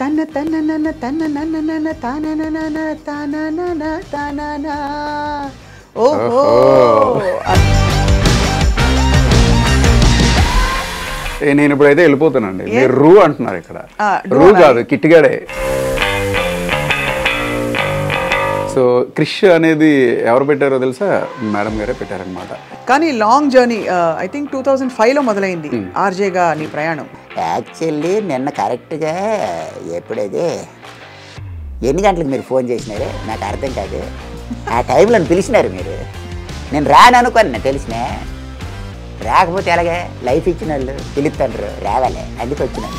తన తన నన తన నన నన తన నన తన నన తన ఓహో ఏ, నేను ఇప్పుడైతే వెళ్ళిపోతానండి మీరు రూ అంటున్నారు ఇక్కడ ఆ, రూ కాదు కిట్టిగాడే సో క్రిష్ అనేది ఎవరు పెట్టారో తెలుసా మేడం గారే పెట్టారనమాట కానీ long journey I think two thousand ఫైవ్లో మొదలైంది ఆర్జేగా నీ ప్రయాణం యాక్చువల్లీ నిన్న కరెక్ట్గా ఎప్పుడైతే ఎన్ని గంటలకు మీరు ఫోన్ చేసినారు నాకు అర్థం కాదు ఆ టైంలో నన్ను పిలిచినారు మీరు నేను రాను అనుకోను తెలిసిన రాకపోతే ఎలాగే లైఫ్ ఇచ్చిన వాళ్ళు పిలుస్తుంటారు రావాలి అందుకు వచ్చినాను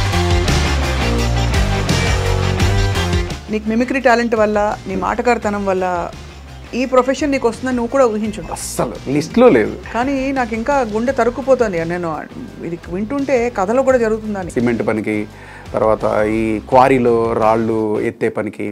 నీకు మిమిక్రీ టాలెంట్ వల్ల నీ మాటకారితనం వల్ల ఈ ప్రొఫెషన్ నీకు వస్తుందని నువ్వు కూడా ఊహించుంటావు అస్సలు లిస్ట్లో లేదు కానీ నాకు ఇంకా గుండె తరుక్కుపోతుంది నేను ఇది వింటుంటే కథలో కూడా జరుగుతుందని సిమెంట్ పనికి తర్వాత ఈ క్వారీలో రాళ్ళు ఎత్తే పనికి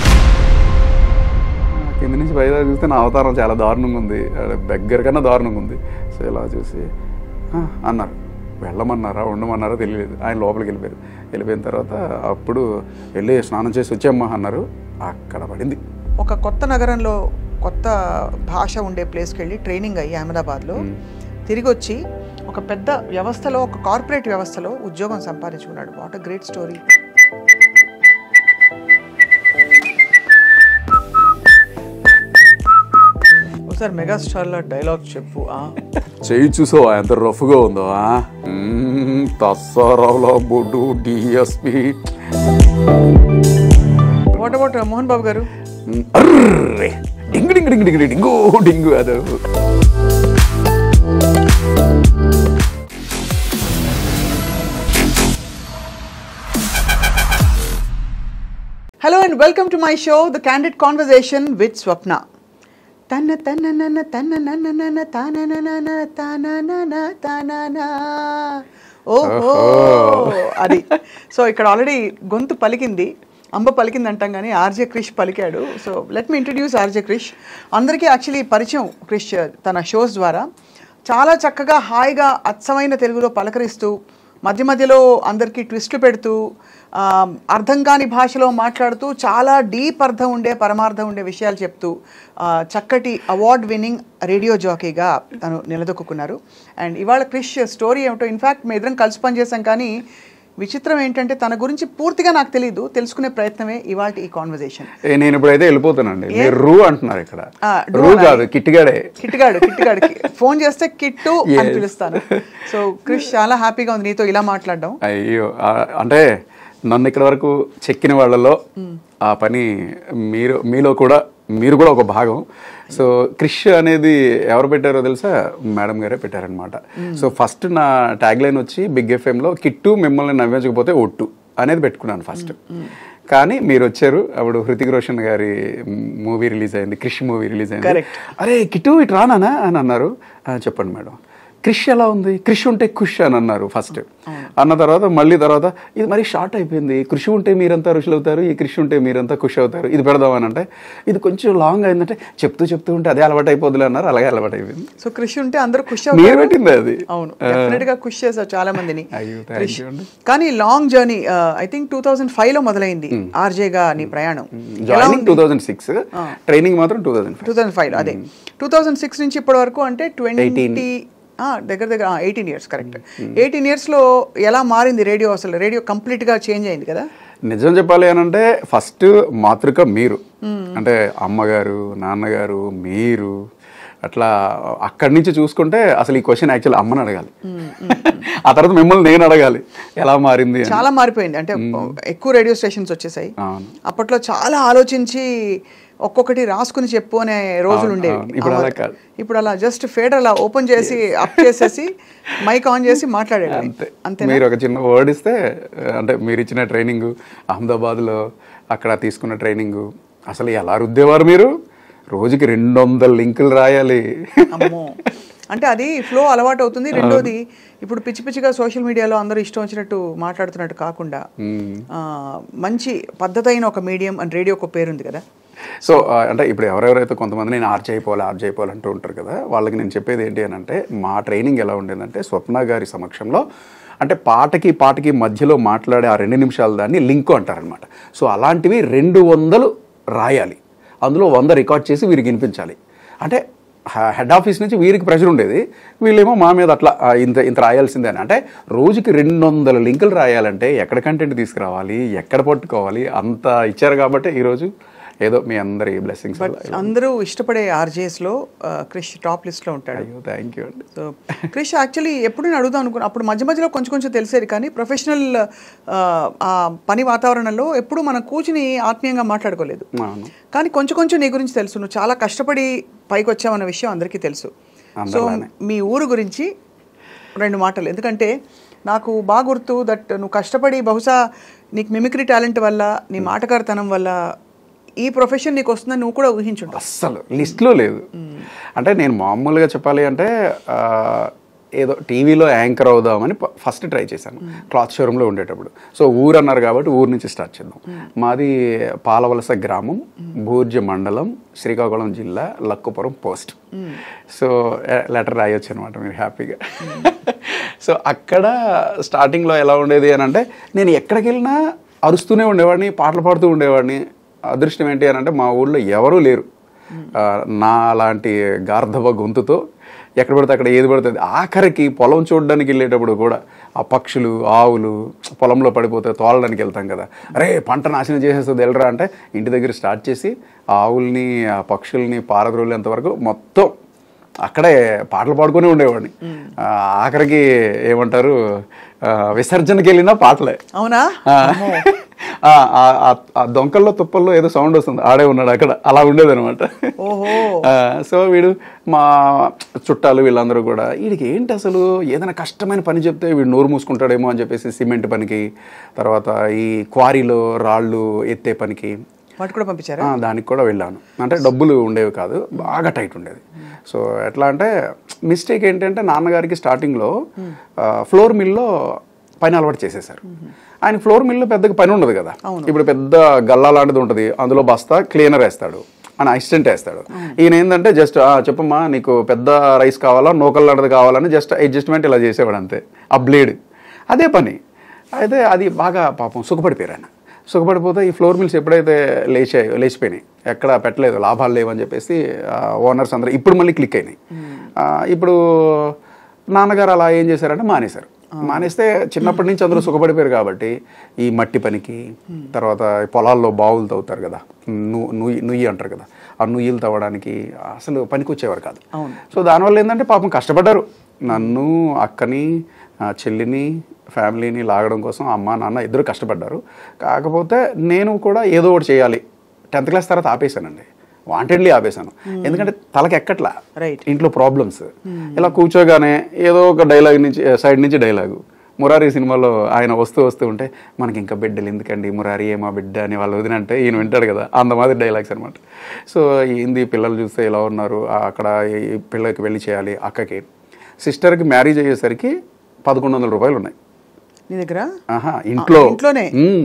కింద నుంచి పైదా చూస్తే నా అవతారం చాలా దారుణంగా ఉంది దగ్గర కన్నా దారుణంగా ఉంది సో ఇలా చూసి "ఆ," అన్నారు వెళ్ళమన్నారా ఉండమన్నారా తెలియలేదు ఆయన లోపలికి వెళ్ళిపోయారు వెళ్ళిపోయిన తర్వాత అప్పుడు వెళ్ళి స్నానం చేసి వచ్చామ్మా అన్నారు అక్కడ పడింది ఒక కొత్త నగరంలో కొత్త భాష ఉండే ప్లేస్కి వెళ్ళి ట్రైనింగ్ అయ్యి అహ్మదాబాద్లో తిరిగి వచ్చి ఒక పెద్ద వ్యవస్థలో ఒక కార్పొరేట్ వ్యవస్థలో ఉద్యోగం సంపాదించుకున్నాడు వాట్ అ గ్రేట్ స్టోరీ ఒకసారి మెగాస్టార్లో డైలాగ్ చెప్పు ఆ చేయి చూసావా ఎంత రఫ్గా ఉందో ఆ? మ్మ్, తస్సారావులో బొడ్డు DSP what about Mohan Babu garu అర్రే డింగు డింగు డింగు డింగు డింగు డింగు అదో hello and welcome to my show the candid conversation with Swapna తన తన నన తన నన నన తన నన తన నన తన ఓహో అది సో ఇక్కడ ఆల్రెడీ గొంతు పలికింది అంబ పలికింది అంటాం కానీ ఆర్జే క్రిష్ పలికాడు so let me introduce RJ Krish అందరికీ యాక్చువల్లీ పరిచయం క్రిష్ తన షోస్ ద్వారా చాలా చక్కగా హాయిగా అచ్చమైన తెలుగులో పలకరిస్తూ మధ్య మధ్యలో అందరికీ ట్విస్ట్లు పెడుతూ ఆ, అర్థం కాని భాషలో మాట్లాడుతూ చాలా డీప్ అర్థం ఉండే పరమార్థం ఉండే విషయాలు చెప్తూ ఆ, చక్కటి అవార్డ్ విన్నింగ్ రేడియో జాకీగా తను నిలదొక్కున్నారు అండ్ ఇవాళ క్రిష్ స్టోరీ ఏమిటో ఇన్ఫ్యాక్ట్ మేము ఇద్దరం కలిసి పనిచేసాం కానీ విచిత్రం ఏంటంటే తన గురించి పూర్తిగా నాకు తెలియదు తెలుసుకునే ప్రయత్నమే ఇవాళ ఈ కాన్వర్జేషన్ ఏ, నేను ఇప్పుడైతే వెళ్ళిపోతానండి మీరు రూ అంటున్నారు ఇక్కడ ఆ, రూ రూ కాదు కిట్టిగాడే కిట్టుగాడు కిట్టుగాడికి ఫోన్ చేస్తే కిట్టు అని Yes. పిలుస్తాను సో క్రిష్ చాలా హ్యాపీగా ఉంది నీతో ఇలా మాట్లాడడం అయ్యో ఆ, అంటే నన్ను ఇక్కడ వరకు చెక్కిన వాళ్ళలో ఆ పని మీరు మీలో కూడా మీరు కూడా ఒక భాగం సో క్రిష్ అనేది ఎవరు పెట్టారో తెలుసా మేడం గారే పెట్టారనమాట సో ఫస్ట్ నా ట్యాగ్ లైన్ వచ్చి బిగ్ ఎఫ్ఎంలో కిట్టు మిమ్మల్ని నవ్వించకపోతే ఒట్టు అనేది పెట్టుకున్నాను ఫస్ట్ కానీ మీరు వచ్చారు అప్పుడు హృతిక్ రోషన్ గారి మూవీ రిలీజ్ అయింది క్రిష్ మూవీ రిలీజ్ అయింది Correct. అరే కిట్టు ఇటు రానా అని అన్నారు "ఆ, చెప్పండి మేడం క్రిష్ ఎలా ఉంది క్రిష్ ఉంటే ఖుష్ అని అన్నారు ఫస్ట్ అన్న తర్వాత మళ్ళీ తర్వాత ఇది మరి షార్ట్ అయిపోయింది కృషి ఉంటే మీరంతా ఋషులు అవుతారు ఈ కృషి ఉంటే మీరంతా ఖుషి అవుతారు ఇది పెడదామని అంటే ఇది కొంచెం లాంగ్ అయిందంటే చెప్తూ చెప్తూ ఉంటే అదే అలవాటు అయిపోద్దులే అన్నారు అలాగే అలవాటు అయిపోయింది సో క్రిష్ ఉంటే అందరూ ఖుషి మీరు అవుతారు పెట్టింది అది అవును డెఫినెట్ గా ఖుషి చేశారు చాలా మందిని అయ్యో, thank క్రిష్. you అండి. కానీ long journey I think two thousand five లో మొదలైంది ఆర్జేగా నీ ప్రయాణం ఎలా joining two thousand six training మాత్రం two thousand two thousand five అదే టూ థౌసండ్ సిక్స్ నుంచి ఇప్పటి వరకు అంటే ట్వంటీ దగ్గర దగ్గర eighteen years correct eighteen years లో ఎలా మారింది రేడియో అసలు రేడియో కంప్లీట్ గా చేంజ్ అయింది కదా నిజం చెప్పాలి అని అంటే ఫస్ట్ మాతృక మీరు అంటే అమ్మగారు నాన్నగారు మీరు అట్లా అక్కడి నుంచి చూసుకుంటే అసలు ఈ క్వశ్చన్ యాక్చువల్ అమ్మని అడగాలి ఆ తర్వాత మిమ్మల్ని నేను అడగాలి ఎలా మారింది అని. చాలా మారిపోయింది అంటే ఎక్కువ రేడియో స్టేషన్స్ వచ్చేసాయి అవును. అప్పట్లో చాలా ఆలోచించి ఒక్కొక్కటి రాసుకుని చెప్పు అనే రోజులు అవును, ఉండేవి అవును. ఇప్పుడు అలా కాదు. ఇప్పుడు అలా జస్ట్ ఫేడ్ అలా ఓపెన్ చేసి అప్ చేసేసి మైక్ ఆన్ చేసి మాట్లాడేది అంతే అంతే మీరు ఒక చిన్న వర్డ్ ఇస్తే అంటే మీరు ఇచ్చిన ట్రైనింగ్ అహ్మదాబాద్లో అక్కడ తీసుకున్న ట్రైనింగ్ అసలు ఎలా రుద్దేవారు మీరు రోజుకి రెండు వందల లింకులు రాయాలి అమ్మో అంటే అది ఫ్లో అలవాటు అవుతుంది రెండోది ఇప్పుడు పిచ్చి పిచ్చిగా సోషల్ మీడియాలో అందరూ ఇష్టం వచ్చినట్టు మాట్లాడుతున్నట్టు కాకుండా ఆ, మంచి పద్ధతైన ఒక మీడియం అండ్ రేడియో ఒక పేరుంది కదా సో ఆ, అంటే ఇప్పుడు ఎవరెవరైతే కొంతమంది నేను ఆర్చ్ అయిపోవాలి ఆర్చ్ అయిపోవాలి అంటూ ఉంటారు కదా వాళ్ళకి నేను చెప్పేది ఏంటి అని అంటే మా ట్రైనింగ్ ఎలా ఉండేదంటే స్వప్న గారి సమక్షంలో అంటే పాటకి పాటకి మధ్యలో మాట్లాడే ఆ రెండు నిమిషాలు దాన్ని లింక్ అంటారనమాట సో అలాంటివి రెండు వందలు రాయాలి అందులో వంద రికార్డ్ చేసి వీరికి వినిపించాలి అంటే హ- హెడ్ ఆఫీస్ నుంచి వీరికి ప్రెషర్ ఉండేది వీళ్ళేమో మా మీద అట్లా ఆ, ఇంత ఇంత రాయాల్సిందే అని అంటే రోజుకి రెండు వందల లింకులు రాయాలంటే ఎక్కడ కంటెంట్ తీసుకురావాలి ఎక్కడ పట్టుకోవాలి అంత ఇచ్చారు కాబట్టి ఈరోజు ఏదో మీ అందరి బ్లెస్సింగ్స్ బట్ అందరూ ఇష్టపడే ఆర్జేస్ లో ఆ, క్రిష్ టాప్ లిస్ట్ లో ఉంటాడు అయ్యో థ్యాంక్ యూ అండి సో క్రిష్ యాక్చువల్లీ ఎప్పుడు నేను అడుగుదాం అనుకున్నా అప్పుడు మధ్య మధ్యలో కొంచెం కొంచెం తెలిసేది కానీ ప్రొఫెషనల్ ఆ పని వాతావరణంలో ఎప్పుడు మనం కూర్చుని ఆత్మీయంగా మాట్లాడుకోలేదు అవును కానీ కొంచెం కొంచెం నీ గురించి తెలుసు నువ్వు చాలా కష్టపడి పైకి వచ్చావన్న విషయం అందరికీ తెలుసు సో అందరిలానే. మీ ఊరు గురించి రెండు మాటలు ఎందుకంటే నాకు బాగా గుర్తు దట్ నువ్వు కష్టపడి బహుశా నీకు మిమిక్రీ టాలెంట్ వల్ల నీ మాటకారితనం వల్ల ఈ ప్రొఫెషన్ నీకు వస్తుందని నువ్వు కూడా ఊహించుంటావు అస్సలు లిస్ట్లో లేదు అంటే నేను మామూలుగా చెప్పాలి అంటే ఆ, ఏదో టీవీలో యాంకర్ అవుదామని ప- ఫస్ట్ ట్రై చేశాను క్లాత్ షోరూంలో ఉండేటప్పుడు సో ఊరు అన్నారు కాబట్టి ఊరు నుంచి స్టార్ట్ చేద్దాం మాది పాలవలస గ్రామం బూర్జ మండలం శ్రీకాకుళం జిల్లా లక్కుపురం పోస్ట్ సో లెటర్ రాయొచ్చు అనమాట మీరు హ్యాపీగా సో అక్కడ స్టార్టింగ్లో ఎలా ఉండేది అని అంటే నేను ఎక్కడికి వెళ్ళినా అరుస్తూనే ఉండేవాడిని పాటలు పాడుతూ ఉండేవాడిని అదృష్టం ఏంటి అని అంటే మా ఊళ్ళో ఎవరూ లేరు ఆ, నా లాంటి గార్ధవ గొంతుతో ఎక్కడ పడితే అక్కడ ఏది పడుతుంది ఆఖరికి పొలం చూడడానికి వెళ్ళేటప్పుడు కూడా ఆ పక్షులు ఆవులు పొలంలో పడిపోతే తోలడానికి వెళ్తాం కదా అరే పంట నాశనం చేసేస్తుంది వెళ్ళరా అంటే ఇంటి దగ్గర స్టార్ట్ చేసి ఆ ఆవుల్ని ఆ పక్షుల్ని పారద్రోలేంత వరకు మొత్తం అక్కడే పాటలు పాడుకొని ఉండేవాడిని ఆ, ఆఖరికి ఏమంటారు ఆ, విసర్జనకి వెళ్ళినా పాటలే అవునా ఆ, ఆ, ఆ, ఆ, ఆ దొంకల్లో తుప్పల్లో ఏదో సౌండ్ వస్తుంది ఆడే ఉన్నాడు అక్కడ అలా ఉండేదన్నమాట ఓహో ఆ, సో వీడు మా చుట్టాలు వీళ్ళందరూ కూడా వీడికి ఏంటి అసలు ఏదైనా కష్టమైన పని చెప్తే వీడు నోరు మూసుకుంటాడేమో అని చెప్పేసి సిమెంట్ పనికి తర్వాత ఈ క్వారీలో రాళ్ళు ఎత్తే పనికి వాటి కూడా పంపించారా ఆ, దానికి కూడా వెళ్ళాను అంటే డబ్బులు ఉండేవి కాదు బాగా టైట్ ఉండేది సో ఎట్లా అంటే మిస్టేక్ ఏంటంటే నాన్నగారికి స్టార్టింగ్లో ఫ్లోర్ మిల్లో పని అలవాటు చేసేసారు ఆయన ఫ్లోర్ మిల్లో పెద్దగా పని ఉండదు కదా ఇప్పుడు పెద్ద గల్లా లాంటిది ఉంటుంది అందులో బస్తా క్లీనర్ వేస్తాడు అని అసిస్టెంట్ వేస్తాడు ఈయన ఏంటంటే జస్ట్ చెప్పమ్మా నీకు పెద్ద రైస్ కావాలా నూకల్ లాంటిది కావాలని జస్ట్ అడ్జస్ట్మెంట్ ఇలా చేసేవాడు అంతే ఆ బ్లేడ్ అదే పని అయితే అది బాగా పాపం సుఖపడిపోయారు ఆయన సుఖపడిపోతే ఈ ఫ్లోర్ మిల్స్ ఎప్పుడైతే లేచాయో లేచిపోయినాయి ఎక్కడ పెట్టలేదు లాభాలు లేవని చెప్పేసి ఓనర్స్ అందరూ ఇప్పుడు మళ్ళీ క్లిక్ అయినాయి ఆ, ఇప్పుడు నాన్నగారు అలా ఏం చేశారంటే మానేశారు మానేస్తే చిన్నప్పటి నుంచి అందరూ సుఖపడిపోయారు కాబట్టి ఈ మట్టి పనికి తర్వాత ఈ పొలాల్లో బావులు తవ్వుతారు కదా ను నుయ్యి నుయ్యి అంటారు కదా ఆ నుయ్యిలు తవ్వడానికి అసలు పనికి వచ్చేవారు కాదు అవును. సో దానివల్ల ఏంటంటే పాపం కష్టపడ్డారు నన్ను అక్కని ఆ, చెల్లిని ఫ్యామిలీని లాగడం కోసం అమ్మ నాన్న ఇద్దరు కష్టపడ్డారు కాకపోతే నేను కూడా ఏదో ఒకటి చేయాలి టెన్త్ క్లాస్ తర్వాత ఆపేశానండి వాంటెడ్లీ ఆపేశాను ఎందుకంటే తలకి ఎక్కట్లా Right. ఇంట్లో ప్రాబ్లమ్స్ ఇలా కూర్చోగానే ఏదో ఒక డైలాగ్ నుంచి సైడ్ నుంచి డైలాగు మురారి సినిమాలో ఆయన వస్తూ వస్తూ ఉంటే మనకి ఇంకా బిడ్డలు ఎందుకండి మురారి ఏమా బిడ్డ అని వాళ్ళు వదిన అంటే ఈయన వింటాడు కదా అంత మాదిరి డైలాగ్స్ అనమాట సో ఏంది పిల్లలు చూస్తే ఇలా ఉన్నారు ఆ అక్కడ ఈ పిల్లకి వెళ్ళి చేయాలి అక్కకి సిస్టర్కి మ్యారేజ్ అయ్యేసరికి పదకొండు వందల రూపాయలు ఉన్నాయి నీ దగ్గర ఆహా ఇంట్లో ఇంట్లోనే?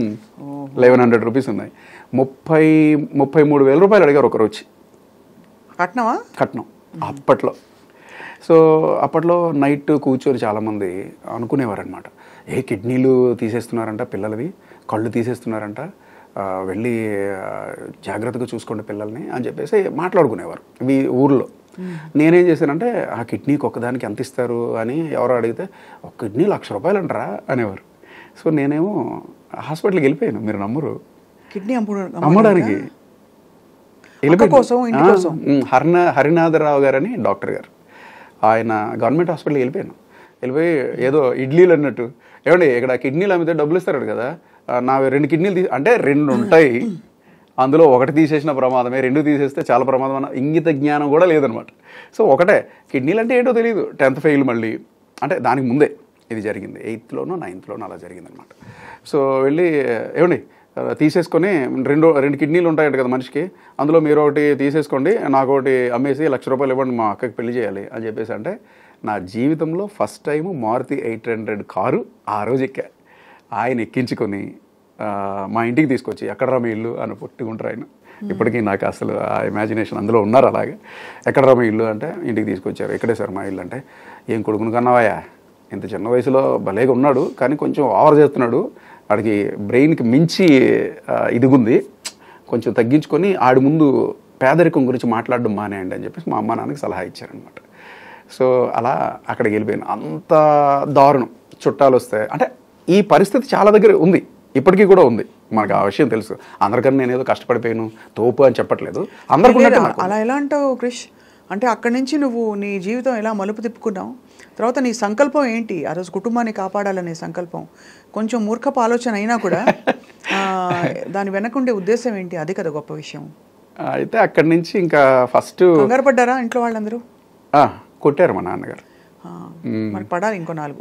లెవెన్ హండ్రెడ్ రూపీస్ ఉన్నాయి ముప్పై ముప్పై మూడు వేల రూపాయలు అడిగారు ఒకరు వచ్చి కట్నమా కట్నం అప్పట్లో సో అప్పట్లో నైట్ కూర్చొని చాలామంది అనుకునేవారు అనమాట ఏ కిడ్నీలు తీసేస్తున్నారంట పిల్లలవి కళ్ళు తీసేస్తున్నారంట ఆ, వెళ్ళి ఆ, జాగ్రత్తగా చూసుకోండి పిల్లల్ని అని చెప్పేసి మాట్లాడుకునేవారు మీ ఊర్లో నేనేం చేశానంటే ఆ కిడ్నీకి ఒకదానికి ఎంత ఇస్తారు అని ఎవరు అడిగితే ఒక కిడ్నీ లక్ష రూపాయలు అంటారా అనేవారు సో నేనేమో హాస్పిటల్కి వెళ్ళిపోయాను మీరు నమ్మరు కిడ్నీ అమ్ముడు అమ్మడానికి వెళ్ళిపోయాను. కోసం, ఇంటి ఆ, కోసం. ఉమ్, హరిన హరినాథరావు గారని డాక్టర్ గారు ఆయన గవర్నమెంట్ హాస్పిటల్కి వెళ్ళిపోయాను వెళ్ళిపోయి ఏదో ఇడ్లీలు అన్నట్టు ఏమండి ఇక్కడ కిడ్నీలు అమ్మితే డబ్బులు ఇస్తారు కదా ఆ, నా రెండు కిడ్నీలు తీ అంటే రెండు ఉంటాయి అందులో ఒకటి తీసేసిన ప్రమాదమే రెండు తీసేస్తే చాలా ప్రమాదం అన్న ఇంగిత జ్ఞానం కూడా లేదనమాట సో ఒకటే కిడ్నీలు అంటే ఏంటో తెలియదు టెన్త్ ఫెయిల్ మళ్ళీ అంటే దానికి ముందే ఇది జరిగింది ఎయిత్లోనో నైన్త్లోనో అలా జరిగిందనమాట సో వెళ్ళి ఏమండి ఆ, తీసేసుకొని రెండు రెండు కిడ్నీలు ఉంటాయంట కదా మనిషికి అందులో మీరు ఒకటి తీసేసుకోండి నాకు ఒకటి అమ్మేసి లక్ష రూపాయలు ఇవ్వండి మా అక్కకి పెళ్లి చేయాలి అని చెప్పేసి అంటే నా జీవితంలో first time Maruti eight hundred car ఆ రోజు ఎక్కా ఆయన ఎక్కించుకొని ఆ, మా ఇంటికి తీసుకొచ్చి ఎక్కడరా మీ ఇల్లు అని పుట్టుకుంటారు ఆయన ఇప్పటికీ నాకు అసలు ఆ ఇమాజినేషన్ అందులో ఉన్నారు అలాగే ఎక్కడరా మీ ఇల్లు అంటే ఇంటికి తీసుకొచ్చారు ఎక్కడే సార్ మా ఇల్లు అంటే ఏం కొడుకును కన్నావాయా ఇంత చిన్న వయసులో భలేగా ఉన్నాడు కానీ కొంచెం ఓవర్ చేస్తున్నాడు వాడికి బ్రెయిన్కి మించి ఆ, ఇదిగుంది కొంచెం తగ్గించుకొని ఆడి ముందు పేదరికం గురించి మాట్లాడడం మానేయండి అని చెప్పేసి మా అమ్మ నాన్నకి సలహా ఇచ్చారనమాట సో అలా అక్కడికి వెళ్ళిపోయాను అంత దారుణం చుట్టాలు వస్తే అంటే ఈ పరిస్థితి చాలా దగ్గర ఉంది ఇప్పటికీ కూడా ఉంది మనకు ఆ విషయం తెలుసు అందరికన్నా నేను ఏదో కష్టపడిపోయాను తోపు అని చెప్పట్లేదు అందరికీ ఉన్నట్టు లేదా, నాకు అలా ఎలా అంటావు క్రిష్ అంటే అక్కడి నుంచి నువ్వు నీ జీవితం ఎలా మలుపు తిప్పుకున్నావు తర్వాత నీ సంకల్పం ఏంటి ఆ రోజు కుటుంబాన్ని కాపాడాలనే సంకల్పం కొంచెం మూర్ఖపు ఆలోచన అయినా కూడా ఆ, దాని వెనకుండే ఉద్దేశం ఏంటి అది కదా గొప్ప విషయం అయితే అక్కడి నుంచి ఇంకా ఫస్ట్ కంగారు పడ్డారా ఇంట్లో వాళ్ళందరూ కొట్టారు మా నాన్నగారు ఆ, మరి పడాలి ఇంకో నాలుగు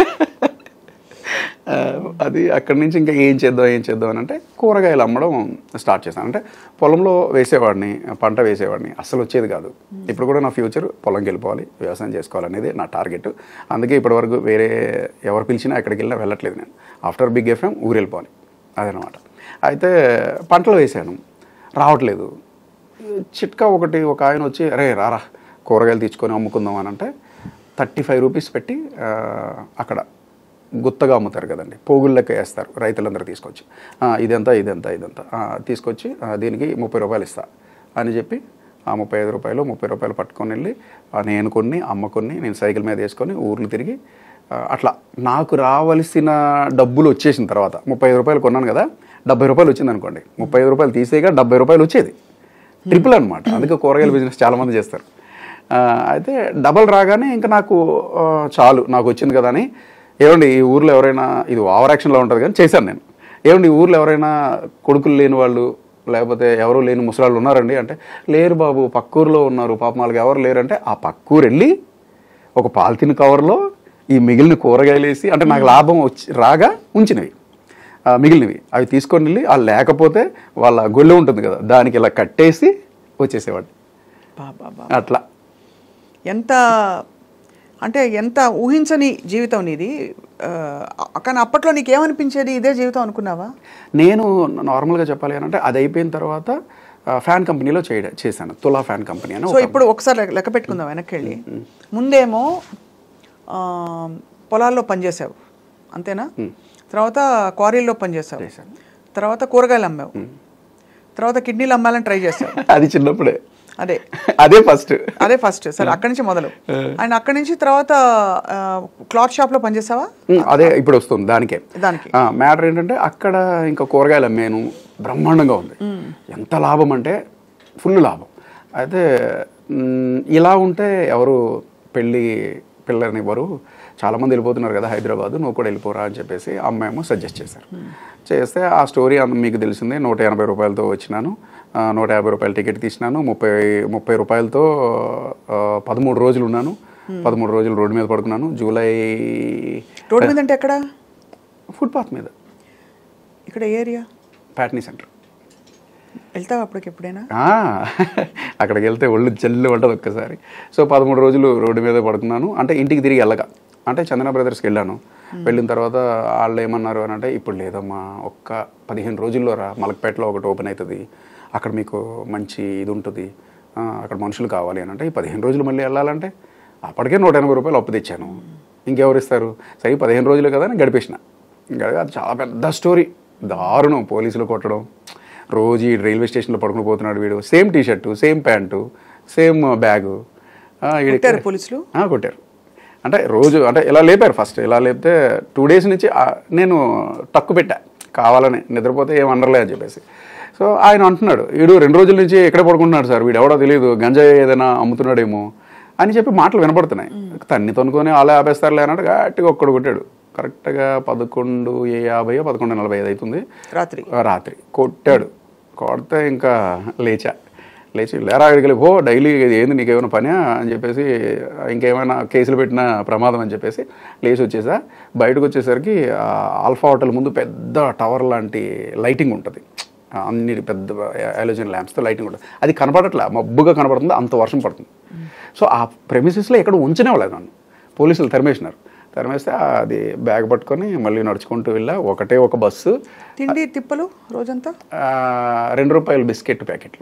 ఆ, అది అక్కడి నుంచి ఇంకా ఏం చేద్దాం ఏం చేద్దాం అని అంటే కూరగాయలు అమ్మడం స్టార్ట్ చేశాను అంటే పొలంలో వేసేవాడిని పంట వేసేవాడిని అస్సలు వచ్చేది కాదు ఇప్పుడు కూడా నా ఫ్యూచర్ పొలంకి వెళ్ళిపోవాలి వ్యవసాయం చేసుకోవాలనేది నా టార్గెట్ అందుకే ఇప్పటివరకు వేరే ఎవరు పిలిచినా ఎక్కడికి వెళ్ళినా వెళ్ళట్లేదు నేను ఆఫ్టర్ బిగ్ ఎఫ్ఎం ఊరు వెళ్ళిపోవాలి అదనమాట అయితే పంటలు వేసాను రావట్లేదు చిట్కా ఒకటి ఒక ఆయన వచ్చి అరే రారా కూరగాయలు తెచ్చుకొని అమ్ముకుందాం అని అంటే థర్టీ ఫైవ్ రూపీస్ పెట్టి ఆ, అక్కడ గుత్తగా అమ్ముతారు కదండి పోగులు లెక్క వేస్తారు రైతులందరూ తీసుకొచ్చి "ఆ, ఇదెంత ఇదెంత ఇదంతా ఆ, తీసుకొచ్చి ఆ, దీనికి ముప్పై రూపాయలు ఇస్తా అని చెప్పి ఆ ముప్పై ఐదు రూపాయలు ముప్పై రూపాయలు పట్టుకొని వెళ్ళి ఆ, నేను కొన్ని అమ్మ కొన్ని నేను సైకిల్ మీద వేసుకొని ఊర్లు తిరిగి ఆ, అట్లా నాకు రావలసిన డబ్బులు వచ్చేసిన తర్వాత ముప్పై ఐదు రూపాయలు కొన్నాను కదా డెబ్బై రూపాయలు వచ్చింది అనుకోండి ముప్పై ఐదు రూపాయలు తీసేగా డెబ్బై రూపాయలు వచ్చేది ట్రిపుల్ అనమాట అందుకే కూరగాయల బిజినెస్ చాలామంది చేస్తారు ఆ, అయితే డబల్ రాగానే ఇంకా నాకు ఆ, చాలు నాకు వచ్చింది కదా అని ఏమండి ఈ ఊర్లో ఎవరైనా ఇది ఓవర్ యాక్షన్లో ఉంటుంది కానీ చేశాను నేను ఏమండి ఈ ఊర్లో ఎవరైనా కొడుకులు లేని వాళ్ళు లేకపోతే ఎవరు లేని ముసలాళ్ళు ఉన్నారండి అంటే లేరు బాబు పక్కూరులో ఉన్నారు పాప వాళ్ళకి ఎవరు లేరంటే ఆ పక్కూరు వెళ్ళి ఒక పాలిథిన్ కవర్లో ఈ మిగిలిన కూరగాయలు వేసి అంటే నాకు లాభం వచ్చి రాగా ఉంచినవి ఆ, మిగిలినవి అవి తీసుకొని వెళ్ళి ఆ లేకపోతే వాళ్ళ గొల్లె ఉంటుంది కదా దానికి ఇలా కట్టేసి వచ్చేసేవాడు బాబా అట్లా ఎంత అంటే ఎంత ఊహించని జీవితం నీది ఆ, కానీ అప్పట్లో నీకేమనిపించేది ఇదే జీవితం అనుకున్నావా నేను నార్మల్గా చెప్పాలి అని అంటే అది అయిపోయిన తర్వాత ఆ, ఫ్యాన్ కంపెనీలో చేయడం చేశాను తులా ఫ్యాన్ కంపెనీ అని సో ఒక- ఇప్పుడు ఒకసారి లెక్క- లెక్క పెట్టుకుందాం వెనక్కి వెళ్ళి ముందేమో ఆ, పొలాల్లో పనిచేసావు అంతేనా తర్వాత క్వారీల్లో పనిచేసావు చేశాను. తర్వాత కూరగాయలు అమ్మావు తర్వాత కిడ్నీలు అమ్మాలని ట్రై చేసావు అది చిన్నప్పుడే అదే అదే ఫస్ట్ అదే ఫస్ట్ సరే అక్కడి నుంచి మొదలు అండ్ అక్కడి నుంచి తర్వాత క్లాత్ షాప్లో పనిచేసావా అదే ఇప్పుడు వస్తుంది దానికే దానికి మ్యాటర్ ఏంటంటే అక్కడ ఇంకా కూరగాయలు అమ్మాను బ్రహ్మాండంగా ఉంది ఎంత లాభం అంటే ఫుల్ లాభం అయితే మ్, ఇలా ఉంటే ఎవరు పెళ్ళి పిల్లనివ్వరు చాలామంది వెళ్ళిపోతున్నారు కదా హైదరాబాద్ నువ్వు కూడా వెళ్ళిపోరా అని చెప్పేసి అమ్మాయేమో సజెస్ట్ చేశారు చేస్తే ఆ స్టోరీ అంత మీకు తెలిసిందే నూట ఎనభై రూపాయలతో వచ్చినాను ఆ, నూట యాభై రూపాయల టికెట్ తీసినాను ముప్పై ముప్పై రూపాయలతో ఆ, పదమూడు రోజులు ఉన్నాను పదమూడు రోజులు రోడ్డు మీద పడుకున్నాను జూలై రోడ్డు మీద అంటే ఎక్కడ ఫుట్పాత్ మీద ఇక్కడ ఏరియా ప్యాట్నీ సెంటర్ వెళ్తావా అప్పటికి ఎప్పుడైనా ఆ, అక్కడికి వెళ్తే ఒళ్ళు జల్లు ఉంటుంది ఒక్కసారి సో పదమూడు రోజులు రోడ్డు మీద పడుకున్నాను అంటే ఇంటికి తిరిగి వెళ్ళగా అంటే చందన బ్రదర్స్కి వెళ్ళాను వెళ్ళిన తర్వాత వాళ్ళు ఏమన్నారు అని అంటే ఇప్పుడు లేదమ్మా ఒక్క పదిహేను రోజుల్లో రా మలక్పేటలో ఒకటి ఓపెన్ అవుతుంది అక్కడ మీకు మంచి ఇది ఉంటుంది ఆ, అక్కడ మనుషులు కావాలి అని అంటే ఈ పదిహేను రోజులు మళ్ళీ వెళ్ళాలంటే అప్పటికే నూట ఎనభై రూపాయలు అప్పు తెచ్చాను ఇంకెవరు ఇస్తారు సరే ఈ పదిహేను రోజులు కదా అని గడిపేసిన గడిపి అది చాలా పెద్ద స్టోరీ దారుణం పోలీసులు కొట్టడం రోజు ఈ రైల్వే స్టేషన్లో పడుకుని పోతున్నాడు వీడు same T shirt same pant same bag ఆ, వీడికి- కొట్టారు పోలీసులు? ఆ, కొట్టారు అంటే రోజు అంటే ఇలా లేపారు ఫస్ట్ ఇలా లేపితే టూ డేస్ నుంచి ఆ, నేను టక్కు పెట్టా కావాలని నిద్రపోతే ఏం అనర్లే అని చెప్పేసి సో ఆయన అంటున్నాడు వీడు రెండు రోజుల నుంచి ఎక్కడ పడుకుంటున్నాడు సార్ వీడు ఎవడో తెలియదు గంజాయి ఏదైనా అమ్ముతున్నాడేమో అని చెప్పి మాటలు వినపడుతున్నాయి తన్ని తనుకొని అలా ఆపేస్తారులే అన్నాడు గట్టిగా ఒక్కడు కొట్టాడు కరెక్ట్గా పదకొండు ఏ యాభై పదకొండు నలభై ఐదు అవుతుంది రాత్రి ఆ రాత్రి కొట్టాడు కొడితే ఇంకా లేచా లేచి లేరా ఇక్కడికి ఓ డైలీ ఏంది నీకేమైనా పని అని చెప్పేసి ఇంకేమైనా కేసులు పెట్టిన ప్రమాదం అని చెప్పేసి లేచి వచ్చేసా బయటకు వచ్చేసరికి ఆ ఆల్ఫా హోటల్ ముందు పెద్ద టవర్ లాంటి లైటింగ్ ఉంటుంది ఆ అన్ని పెద్ద ఎలోజన్ ల్యాంప్స్తో లైటింగ్ ఉంటుంది అది కనపడట్లే మబ్బుగా కనపడుతుంది అంత వర్షం పడుతుంది సో ఆ ప్రెమిసెస్లో ఎక్కడ ఉంచనేవాలేదు నన్ను పోలీసులు తరిమేసినారు తరిమేస్తే అది బ్యాగ్ పట్టుకొని మళ్ళీ నడుచుకుంటూ వెళ్ళా ఒకటే ఒక బస్సు తిండి తిప్పలు రోజంతా ఆ, రెండు రూపాయలు బిస్కెట్ ప్యాకెట్లు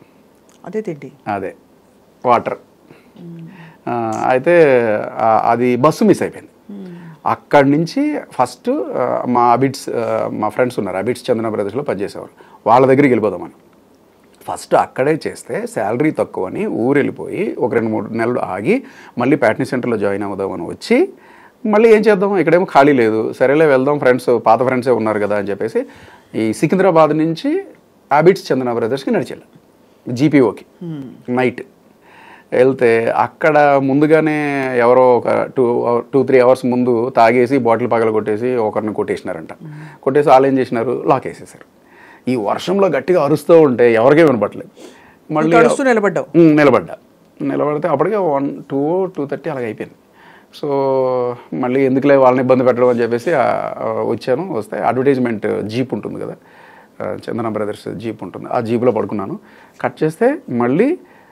అదే తిండి అదే వాటర్ ఆ, అయితే ఆ, అది బస్సు మిస్ అయిపోయింది అక్కడి నుంచి ఫస్ట్ మా అబిట్స్ ఆ, మా ఫ్రెండ్స్ ఉన్నారు అబిట్స్ చందన బ్రదర్స్లో పనిచేసేవారు వాళ్ళ దగ్గరికి వెళ్ళిపోదామని ఫస్ట్ అక్కడే చేస్తే శాలరీ తక్కువని ఊరు వెళ్ళిపోయి ఒక రెండు మూడు నెలలు ఆగి మళ్ళీ ప్యాట్నీ సెంటర్లో జాయిన్ అవుదామని వచ్చి మళ్ళీ ఏం చేద్దాం ఇక్కడేమో ఖాళీ లేదు సరేలే వెళ్దాం ఫ్రెండ్స్ పాత ఫ్రెండ్సే ఉన్నారు కదా అని చెప్పేసి ఈ సికింద్రాబాద్ నుంచి హ్యాబిట్స్ చందన బ్రదర్స్కి నడిచేళ్ళ జీపీఓకి నైట్ వెళ్తే అక్కడ ముందుగానే ఎవరో ఒక టూ టూ త్రీ అవర్స్ ముందు తాగేసి బాటిల్ పగల కొట్టేసి ఒకరిని కొట్టేసినారంట కొట్టేసి వాళ్ళు ఏం చేసినారు లాక్ వేసేసారు ఈ వర్షంలో గట్టిగా అరుస్తూ ఉంటే ఎవరికే వినపట్లేదు మళ్ళీ అరుస్తూ నిలబడ్డావు ఉమ్, నిలబడ్డా నిలబడితే అప్పటికే వన్ టూ టూ థర్టీ అలాగ అయిపోయింది సో మళ్ళీ ఎందుకులే వాళ్ళని ఇబ్బంది పెట్టడం అని చెప్పేసి ఆ, ఆ, వచ్చాను వస్తే అడ్వర్టైజ్మెంట్ జీప్ ఉంటుంది కదా ఆ, చందన బ్రదర్స్ జీప్ ఉంటుంది ఆ జీప్లో పడుకున్నాను కట్ చేస్తే మళ్ళీ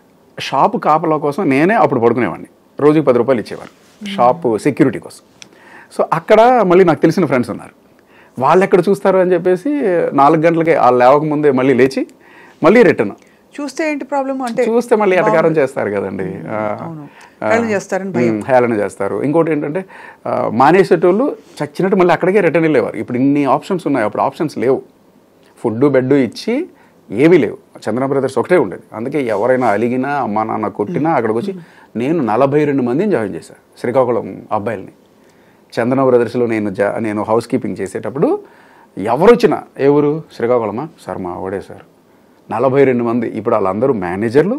షాపు కాపలా కోసం నేనే అప్పుడు పడుకునేవాడిని రోజుకి పది రూపాయలు ఇచ్చేవారు షాపు సెక్యూరిటీ కోసం సో అక్కడ మళ్ళీ నాకు తెలిసిన ఫ్రెండ్స్ ఉన్నారు వాళ్ళు ఎక్కడ చూస్తారు అని చెప్పేసి నాలుగు గంటలకి వాళ్ళు లేవక ముందే మళ్ళీ లేచి మళ్ళీ రిటర్న్ చూస్తే ఏంటి ప్రాబ్లం అంటే చూస్తే మళ్ళీ ఎటకారం చేస్తారు కదండి ఆ, ఆ, హేళన చేస్తారని భయం. ఉమ్, హేళన చేస్తారు ఇంకోటి ఏంటంటే ఆ, మానేసేటోళ్ళు చచ్చినట్టు మళ్ళీ అక్కడికే రిటర్న్ వెళ్ళేవారు ఇప్పుడు ఇన్ని ఆప్షన్స్ ఉన్నాయి అప్పుడు ఆప్షన్స్ లేవు ఫుడ్ బెడ్ ఇచ్చి ఏమీ లేవు చంద్ర బ్రదర్స్ ఒకటే ఉండేది అందుకే ఎవరైనా అలిగినా అమ్మా నాన్న కొట్టినా అక్కడికి వచ్చి నేను నలభై రెండు మందిని జాయిన్ చేశాను శ్రీకాకుళం అబ్బాయిల్ని చందన బ్రదర్స్లో నేను జా నేను హౌస్ కీపింగ్ చేసేటప్పుడు ఎవరు వచ్చినా ఏ ఊరు శ్రీకాకుళమా సార్ మా ఓడే సార్ నలభై రెండు మంది ఇప్పుడు వాళ్ళందరూ మేనేజర్లు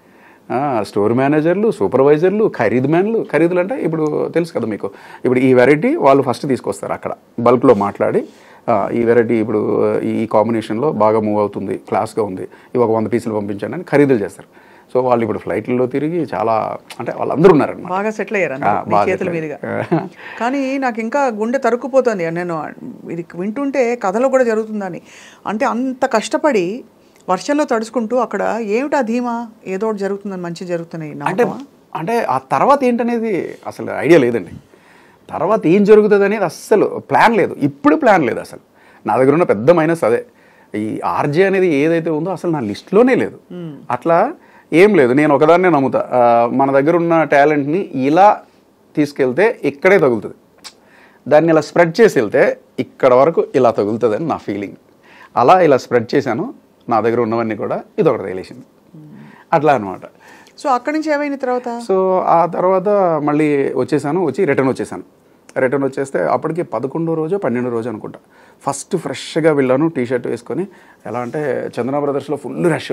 ఆ, స్టోర్ మేనేజర్లు సూపర్వైజర్లు ఖరీదు మ్యాన్లు ఖరీదులు అంటే ఇప్పుడు తెలుసు కదా మీకు ఇప్పుడు ఈ వెరైటీ వాళ్ళు ఫస్ట్ తీసుకొస్తారు అక్కడ బల్క్లో మాట్లాడి ఆ, ఈ వెరైటీ ఇప్పుడు ఈ కాంబినేషన్లో బాగా మూవ్ అవుతుంది క్లాస్గా ఉంది ఇవి ఒక వంద పీసులు పంపించండి అని ఖరీదులు చేస్తారు సో వాళ్ళు ఇప్పుడు ఫ్లైట్లలో తిరిగి చాలా అంటే వాళ్ళందరూ ఉన్నారన్నమాట బాగా సెటిల్ అయ్యారు ఆ, అందరూ, నీ బాగా చేతుల settle మీదుగా అయ్యారు. కానీ నాకు ఇంకా గుండె తరుక్కుపోతుంది నేను ఇది వింటుంటే కథలో కూడా జరుగుతుందని అంటే అంత కష్టపడి వర్షంలో తడుచుకుంటూ అక్కడ ఏమిటా ధీమా ఏదో ఒకటి జరుగుతుందని మంచి జరుగుతున్నాయి అంటే నమ్మకమా? అంటే ఆ తర్వాత ఏంటనేది అసలు ఐడియా లేదండి తర్వాత ఏం జరుగుతుంది అనేది అస్సలు ప్లాన్ లేదు ఇప్పుడు ప్లాన్ లేదు అసలు నా దగ్గర ఉన్న పెద్ద మైనస్ అదే ఈ ఆర్జే అనేది ఏదైతే ఉందో అసలు నా లిస్ట్లోనే లేదు అట్లా ఏం లేదు నేను ఒకదాన్నే నమ్ముతా ఆ, మన దగ్గర ఉన్న టాలెంట్ని ఇలా తీసుకెళ్తే ఇక్కడే తగులుతుంది దాన్ని ఇలా స్ప్రెడ్ చేసి వెళ్తే ఇక్కడ వరకు ఇలా తగులుతుందని నా ఫీలింగ్ అలా ఇలా స్ప్రెడ్ చేశాను నా దగ్గర ఉన్నవన్నీ కూడా ఇది ఒకటి తెలిసింది అట్లా అనమాట సో అక్కడి నుంచి ఏమైన తర్వాత సో ఆ తర్వాత మళ్ళీ వచ్చేసాను వచ్చి రిటర్న్ వచ్చేసాను రిటర్న్ వచ్చేస్తే అప్పటికి పదకొండో రోజు పన్నెండో రోజు అనుకుంటా ఫస్ట్ ఫ్రెష్గా వెళ్ళాను టీ షర్ట్ వేసుకొని ఎలా అంటే చందన బ్రదర్స్లో ఫుల్ రష్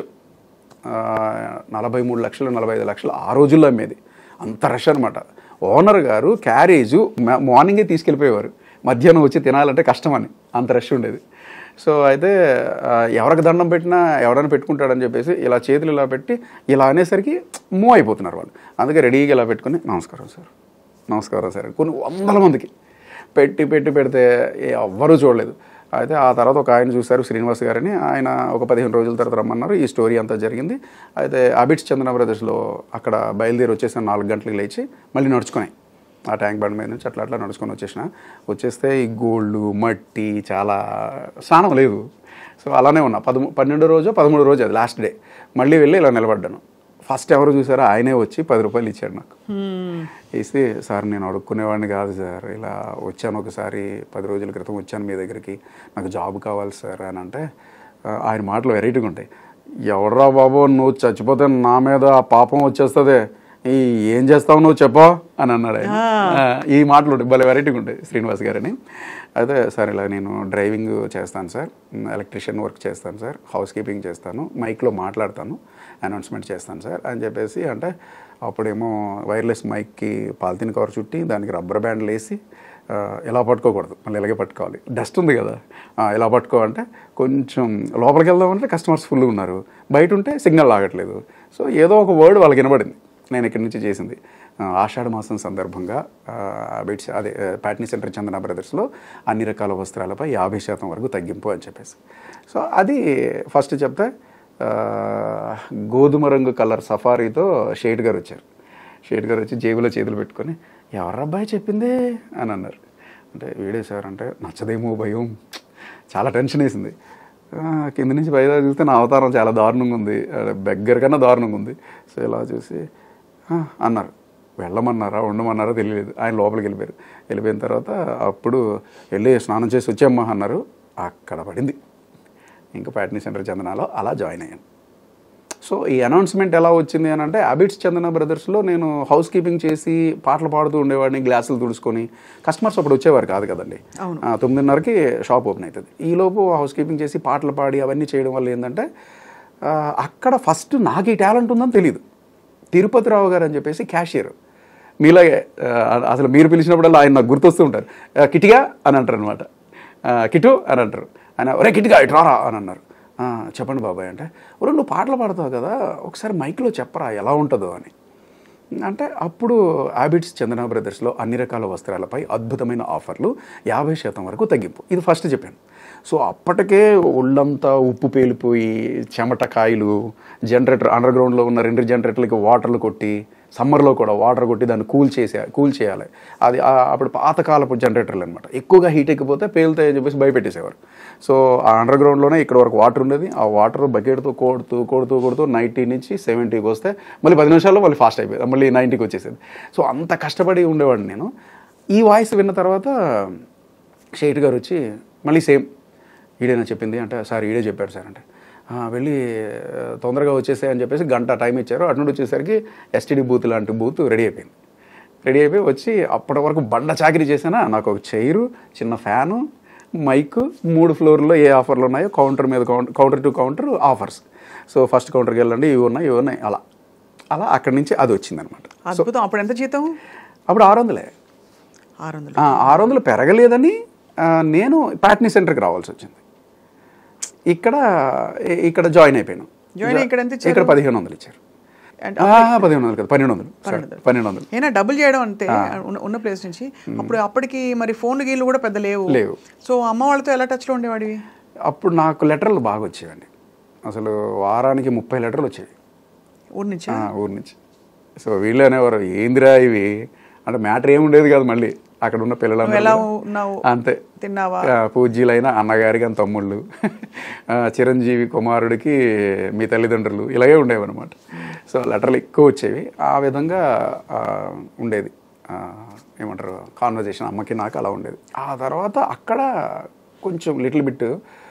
ఆ, నలభై మూడు లక్షలు నలభై ఐదు లక్షలు ఆ రోజుల్లో అమ్మేది అంత రష్ అనమాట ఓనర్ గారు క్యారేజు మా- మార్నింగే తీసుకెళ్ళిపోయేవారు మధ్యాహ్నం వచ్చి తినాలంటే కష్టం అని అంత రష్ ఉండేది సో అయితే ఆ, ఎవరికి దండం పెట్టినా ఎవరైనా పెట్టుకుంటాడని చెప్పేసి ఇలా చేతులు ఇలా పెట్టి ఇలా అనేసరికి మూవ్ అయిపోతున్నారు వాళ్ళు అందుకే రెడీగా ఇలా పెట్టుకొని నమస్కారం సార్ నమస్కారం సార్ కొన్ని వందల మందికి పెట్టి పెట్టి పెడితే ఎవ్వరూ చూడలేదు అయితే ఆ తర్వాత ఒక ఆయన చూశారు శ్రీనివాస్ గారని ఆయన ఒక పదిహేను రోజుల తర్వాత రమ్మన్నారు ఈ స్టోరీ అంతా జరిగింది అయితే అబిట్స్ చందన బ్రదర్స్లో అక్కడ బయలుదేరి వచ్చేసాను నాలుగు గంటలకు లేచి మళ్ళీ నడుచుకొని ఆ ట్యాంక్ బండ్ మీద నుంచి అట్లా అట్లా నడుచుకొని వచ్చేసిన వచ్చేస్తే ఈ గోల్డ్ మట్టి చాలా స్నానం లేదు సో అలానే ఉన్నా పదమూ పన్నెండు రోజు పదమూడు రోజు అది లాస్ట్ డే మళ్ళీ వెళ్ళి ఇలా నిలబడ్డాను ఫస్ట్ ఎవరు చూసారో ఆయనే వచ్చి పది రూపాయలు ఇచ్చాడు నాకు ఇస్తే సార్ నేను అడుక్కునేవాడిని కాదు సార్ ఇలా వచ్చాను ఒకసారి పది రోజుల క్రితం వచ్చాను మీ దగ్గరికి నాకు జాబ్ కావాలి సార్ అని అంటే ఆ, ఆయన మాటలు వెరైటీగా ఉంటాయి ఎవడ్రా బాబు నువ్వు చచ్చిపోతే నా మీద ఆ పాపం వచ్చేస్తుంది ఈ ఏం చేస్తావు నువ్వు చెప్పో అని అన్నాడు ఆయన ఆ, ఈ మాటలు ఉంటాయి భలే వెరైటీగా ఉంటాయి శ్రీనివాస్ గారని అయితే సార్ ఇలా నేను డ్రైవింగ్ చేస్తాను సార్ ఎలక్ట్రిషియన్ వర్క్ చేస్తాను సార్ హౌస్ కీపింగ్ చేస్తాను మైక్లో మాట్లాడతాను అనౌన్స్మెంట్ చేస్తాను సార్ అని చెప్పేసి అంటే అప్పుడేమో వైర్లెస్ మైక్కి పాలిథిన్ కవర్ చుట్టి దానికి రబ్బర్ బ్యాండ్లు వేసి ఆ, ఇలా పట్టుకోకూడదు మళ్ళీ ఇలాగే పట్టుకోవాలి డస్ట్ ఉంది కదా ఆ, ఇలా పట్టుకో అంటే కొంచెం లోపలికి వెళ్దామంటే కస్టమర్స్ ఫుల్ ఉన్నారు బయట ఉంటే సిగ్నల్ లాగట్లేదు సో ఏదో ఒక వర్డ్ వాళ్ళకి వినబడింది నేను ఇక్కడి నుంచి చేసింది ఆ, ఆషాఢ మాసం సందర్భంగా బెడ్స్ అదే ఆ, ప్యాట్నీ సెంటర్ చందన బ్రదర్స్లో అన్ని రకాల వస్త్రాలపై యాభై శాతం వరకు తగ్గింపు అని చెప్పేసి సో అది ఫస్ట్ చెప్తే ఆ, గోధుమ రంగు కలర్ సఫారీతో షేడ్ గారు వచ్చారు షేడ్ గారు వచ్చి జేబులో చేతులు పెట్టుకొని ఎవరబ్బాయి చెప్పింది అని అన్నారు అంటే వీడే సార్ అంటే నచ్చదేమో భయం చాలా టెన్షన్ వేసింది ఆ, కింద నుంచి పైదా చూస్తే నా అవతారం చాలా దారుణంగా ఉంది బెగ్గర కన్నా దారుణంగా ఉంది సో ఇలా చూసి "ఆ," అన్నారు వెళ్ళమన్నారా ఉండమన్నారా తెలియలేదు ఆయన లోపలికి వెళ్ళిపోయారు వెళ్ళిపోయిన తర్వాత అప్పుడు వెళ్ళి స్నానం చేసి వచ్చామ్మా అన్నారు అక్కడ పడింది ఇంకా ప్యాట్నీ సెంటర్ చందనాలో అలా జాయిన్ అయ్యాను సో ఈ అనౌన్స్మెంట్ ఎలా వచ్చింది అని అంటే అబిట్స్ చందన బ్రదర్స్లో నేను హౌస్ కీపింగ్ చేసి పాటలు పాడుతూ ఉండేవాడిని గ్లాసులు తుడుచుకొని కస్టమర్స్ అప్పుడు వచ్చేవారు కాదు కదండి అవును. ఆ, తొమ్మిదిన్నరకి షాప్ ఓపెన్ అవుతుంది ఈలోపు హౌస్ కీపింగ్ చేసి పాటలు పాడి అవన్నీ చేయడం వల్ల ఏంటంటే ఆ, అక్కడ ఫస్ట్ నాకు ఈ టాలెంట్ ఉందని తెలియదు తిరుపతి రావు గారు అని చెప్పేసి క్యాషియర్ మీలాగే ఆ, అసలు మీరు పిలిచినప్పుడల్లా ఆయన నాకు గుర్తొస్తూ ఉంటారు "ఆ, కిటిగా అని అంటారు అనమాట కిటు అని అంటారు ఆయన ఒరే కిటిగా ఇటు రారా అని అన్నారు "ఆ, చెప్పండి బాబాయ్ అంటే ఒరే నువ్వు పాటలు పాడతావు కదా ఒకసారి మైక్లో చెప్పరా ఎలా ఉంటుందో అని అంటే అప్పుడు హ్యాబిట్స్ చందన బ్రదర్స్లో అన్ని రకాల వస్త్రాలపై అద్భుతమైన ఆఫర్లు యాభై శాతం వరకు తగ్గింపు ఇది ఫస్ట్ చెప్పాను సో అప్పటికే ఒళ్ళంతా ఉప్పు పేలిపోయి చెమట కాయలు జనరేటర్ అండర్ గ్రౌండ్లో ఉన్న రెండు జనరేటర్లకి వాటర్లు కొట్టి సమ్మర్లో కూడా వాటర్ కొట్టి దాన్ని కూల్ చేసే కూల్ చేయాలి అది ఆ- అప్పుడు పాతకాలపు జనరేటర్లు అనమాట ఎక్కువగా హీట్ ఎక్కిపోతే పేలుతాయని చెప్పేసి భయపెట్టేసేవారు సో ఆ అండర్ గ్రౌండ్లోనే ఇక్కడ వరకు వాటర్ ఉండేది ఆ వాటర్ బకెట్తో కొడుతూ కొడుతూ కొడుతూ నైంటీ నుంచి సెవెంటీకి వస్తే మళ్ళీ పది నిమిషాల్లో మళ్ళీ ఫాస్ట్ అయిపోయింది మళ్ళీ నైంటీకి వచ్చేసేది సో అంత కష్టపడి ఉండేవాడిని నేను ఈ వాయిస్ విన్న తర్వాత షేట్ గారు వచ్చి మళ్ళీ సేమ్ ఈడేనా చెప్పింది అంటే సార్ ఈడే చెప్పాడు సార్ అంటే "ఆ, వెళ్ళి ఆ, తొందరగా వచ్చేసాయి అని చెప్పేసి గంట టైం ఇచ్చారు అటు నుండి వచ్చేసరికి ఎస్టీడీ బూత్ లాంటి బూత్ రెడీ అయిపోయింది రెడీ అయిపోయి వచ్చి అప్పటి వరకు బండ చాకరీ చేసానా నాకు ఒక చైరు చిన్న ఫ్యాను మైక్ మూడు ఫ్లోర్లో ఏ ఆఫర్లు ఉన్నాయో కౌంటర్ మీద counter counter to counter offers so first కౌంటర్కి వెళ్ళండి ఇవి ఉన్నాయి ఇవి ఉన్నాయి అలా అలా అక్కడి నుంచి అది వచ్చిందనమాట అద్భుతం అప్పుడు ఎంత జీతం అప్పుడు ఆరు వందలే ఆరు వందలు ఆ, ఆరు వందలు పెరగలేదని ఆ, నేను ప్యాట్నీ సెంటర్కి రావాల్సి వచ్చింది ఇక్కడ ఇ- ఇక్కడ జాయిన్ అయిపోయాను Join అయ్యి ఇక్కడ ఎంత ఇచ్చారు? ఇక్కడ పదిహేను వందలు ఇచ్చారు అంటే ఆ, పదిహేను వందలు కదా పన్నెండు వందలు sorry, పన్నెండు వందలు ఏనా డబుల్ చేయడం అంతే ఉన్న- ఉన్న ప్లేస్ నుంచి అప్పుడు అప్పటికి మరి ఫోన్ గీళ్ళు కూడా పెద్ద లేవు లేవు. సో అమ్మ వాళ్ళతో ఎలా టచ్లో ఉండేవాడివి అప్పుడు నాకు లెటర్లు బాగా వచ్చేవండి అసలు వారానికి ముప్పై లెటర్లు వచ్చేవి ఊరి నుంచి ఆ, ఊరి నుంచి సో వీళ్ళు అనేవారు ఏందిరా ఇవి అంటే మ్యాటర్ ఏమి ఉండేది కాదు మళ్ళీ అక్కడ ఉన్న నువ్వు ఎలా పిల్లలు ఉన్నావు అంతే తిన్నావా ఆ, పూజ్యులైన అన్నగారికి అని తమ్ముళ్ళు ఆ, చిరంజీవి కుమారుడికి మీ తల్లిదండ్రులు ఇలాగే ఉండేవి అనమాట సో లెటర్లు ఎక్కువ వచ్చేవి ఆ విధంగా ఆ, ఉండేది ఆ, ఏమంటారు కాన్వర్జేషన్ అమ్మకి నాకు అలా ఉండేది ఆ తర్వాత అక్కడ కొంచెం లిటిల్ బిట్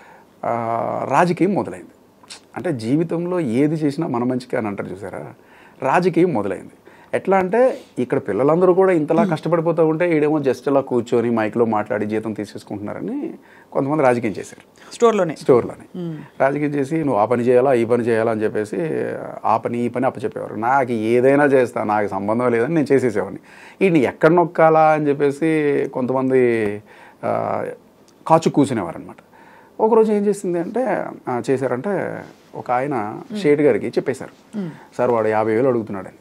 రాజకీయం మొదలైంది అంటే జీవితంలో ఏది చేసినా మన మంచిగా అని అంటారు చూసారా రాజకీయం మొదలైంది ఎట్లా అంటే ఇక్కడ పిల్లలందరూ కూడా ఇంతలా కష్టపడిపోతూ ఉంటే ఈడేమో జస్ట్ అలా కూర్చొని మైక్లో మాట్లాడి జీతం తీసేసుకుంటున్నారని కొంతమంది రాజకీయం చేశారు స్టోర్లోనే స్టోర్లోనే రాజకీయం చేసి నువ్వు ఆ పని చేయాలా ఈ పని చేయాలా అని చెప్పేసి ఆ పని ఈ పని అప్పచెప్పేవారు నాకు ఏదైనా చేస్తా నాకు సంబంధం లేదని నేను చేసేసేవాడిని వీడిని ఎక్కడ నొక్కాలా అని చెప్పేసి కొంతమంది ఆ, కాచు కూర్చునేవారు అనమాట ఒకరోజు ఏం చేసింది అంటే ఆ, చేశారంటే ఒక ఆయన షేట్ గారికి చెప్పేశారు సార్ వాడు యాభై వేలు అడుగుతున్నాడని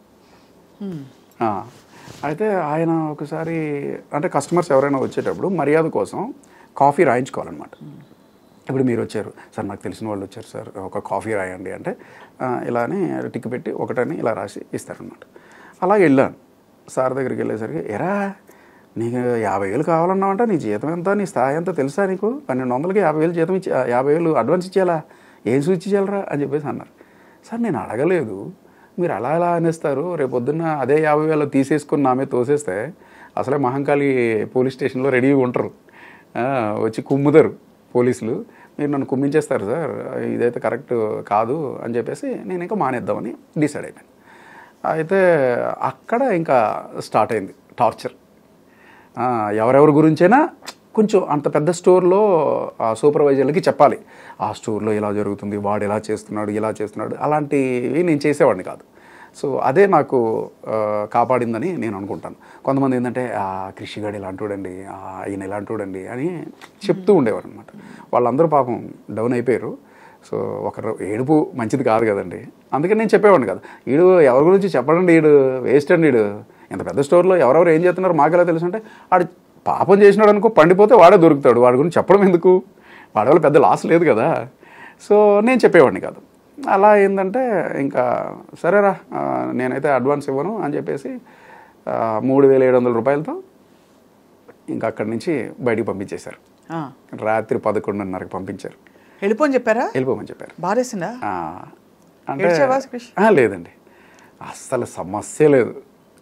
ఆ, అయితే ఆయన ఒకసారి అంటే కస్టమర్స్ ఎవరైనా వచ్చేటప్పుడు మర్యాద కోసం కాఫీ రాయించుకోవాలన్నమాట ఇప్పుడు మీరు వచ్చారు సార్ నాకు తెలిసిన వాళ్ళు వచ్చారు సార్ ఒక కాఫీ రాయండి అంటే ఆ, ఇలానే టిక్ పెట్టి ఒకటని ఇలా రాసి ఇస్తారనమాట అలా వెళ్ళాను సార్ దగ్గరికి వెళ్ళేసరికి ఎరా నీకు యాభై వేలు కావాలన్నావంట నీ జీతం ఎంత నీ స్థాయి ఎంత తెలుసా నీకు పన్నెండు వందలకి యాభై వేలు జీతం ఇచ్చి యాభై వేలు అడ్వాన్స్ ఇచ్చేయాలా ఏం సూచి చేయాలరా అని చెప్పేసి అన్నారు సార్ నేను అడగలేదు మీరు అలా ఎలా అనేస్తారు రేపొద్దున్న అదే యాభై వేలు తీసేసుకుని నా మీద తోసేస్తే అసలే మహంకాళి పోలీస్ స్టేషన్లో రెడీగా ఉంటారు ఆ, వచ్చి కుమ్ముతారు పోలీసులు మీరు నన్ను కుమ్మించేస్తారు సార్ ఇదైతే కరెక్ట్ కాదు అని చెప్పేసి నేను ఇంకా మానేద్దామని డిసైడ్ అయిపోయాను అయితే అక్కడ ఇంకా స్టార్ట్ అయింది టార్చర్ ఆ, ఎవరెవరి గురించైనా కొంచెం అంత పెద్ద స్టోర్లో ఆ సూపర్వైజర్లకి చెప్పాలి ఆ స్టోర్లో ఇలా జరుగుతుంది వాడు ఇలా చేస్తున్నాడు ఇలా చేస్తున్నాడు అలాంటివి నేను చేసేవాడిని కాదు సో అదే నాకు ఆ, కాపాడిందని నేను అనుకుంటాను కొంతమంది ఏంటంటే ఆ కృషిగాడు ఇలాంటివాడండి ఆ, ఈయన ఇలాంటివాడండి అని చెప్తూ ఉండేవారు అనమాట వాళ్ళందరూ పాపం డౌన్ అయిపోయారు సో ఒకరు ఏడుపు మంచిది కాదు కదండి అందుకని నేను చెప్పేవాడిని కదా వీడు ఎవరి గురించి చెప్పడండి వీడు వేస్ట్ అండి వీడు ఇంత పెద్ద స్టోర్లో ఎవరెవరు ఏం చేస్తున్నారు మాకెలా తెలుసు అంటే వాడు పాపం చేసినాడు అనుకో పండిపోతే వాడే దొరుకుతాడు వాడి గురించి చెప్పడం ఎందుకు వాడి వల్ల పెద్ద లాస్ లేదు కదా సో నేను చెప్పేవాడిని కాదు అలా ఏంటంటే ఇంకా సరేరా ఆ, నేనైతే అడ్వాన్స్ ఇవ్వను అని చెప్పేసి ఆ, మూడు వేల ఏడు వందల రూపాయలతో ఇంకా అక్కడి నుంచి బయటికి పంపించేశారు ఆ, రాత్రి పదకొండున్నరకు పంపించారు వెళ్ళిపోని చెప్పారా వెళ్ళిపోమని చెప్పారు బాధేసిందా ఆ, అంటే ఏడ్చావా క్రిష్? ఆ, లేదండి అస్సలు సమస్య లేదు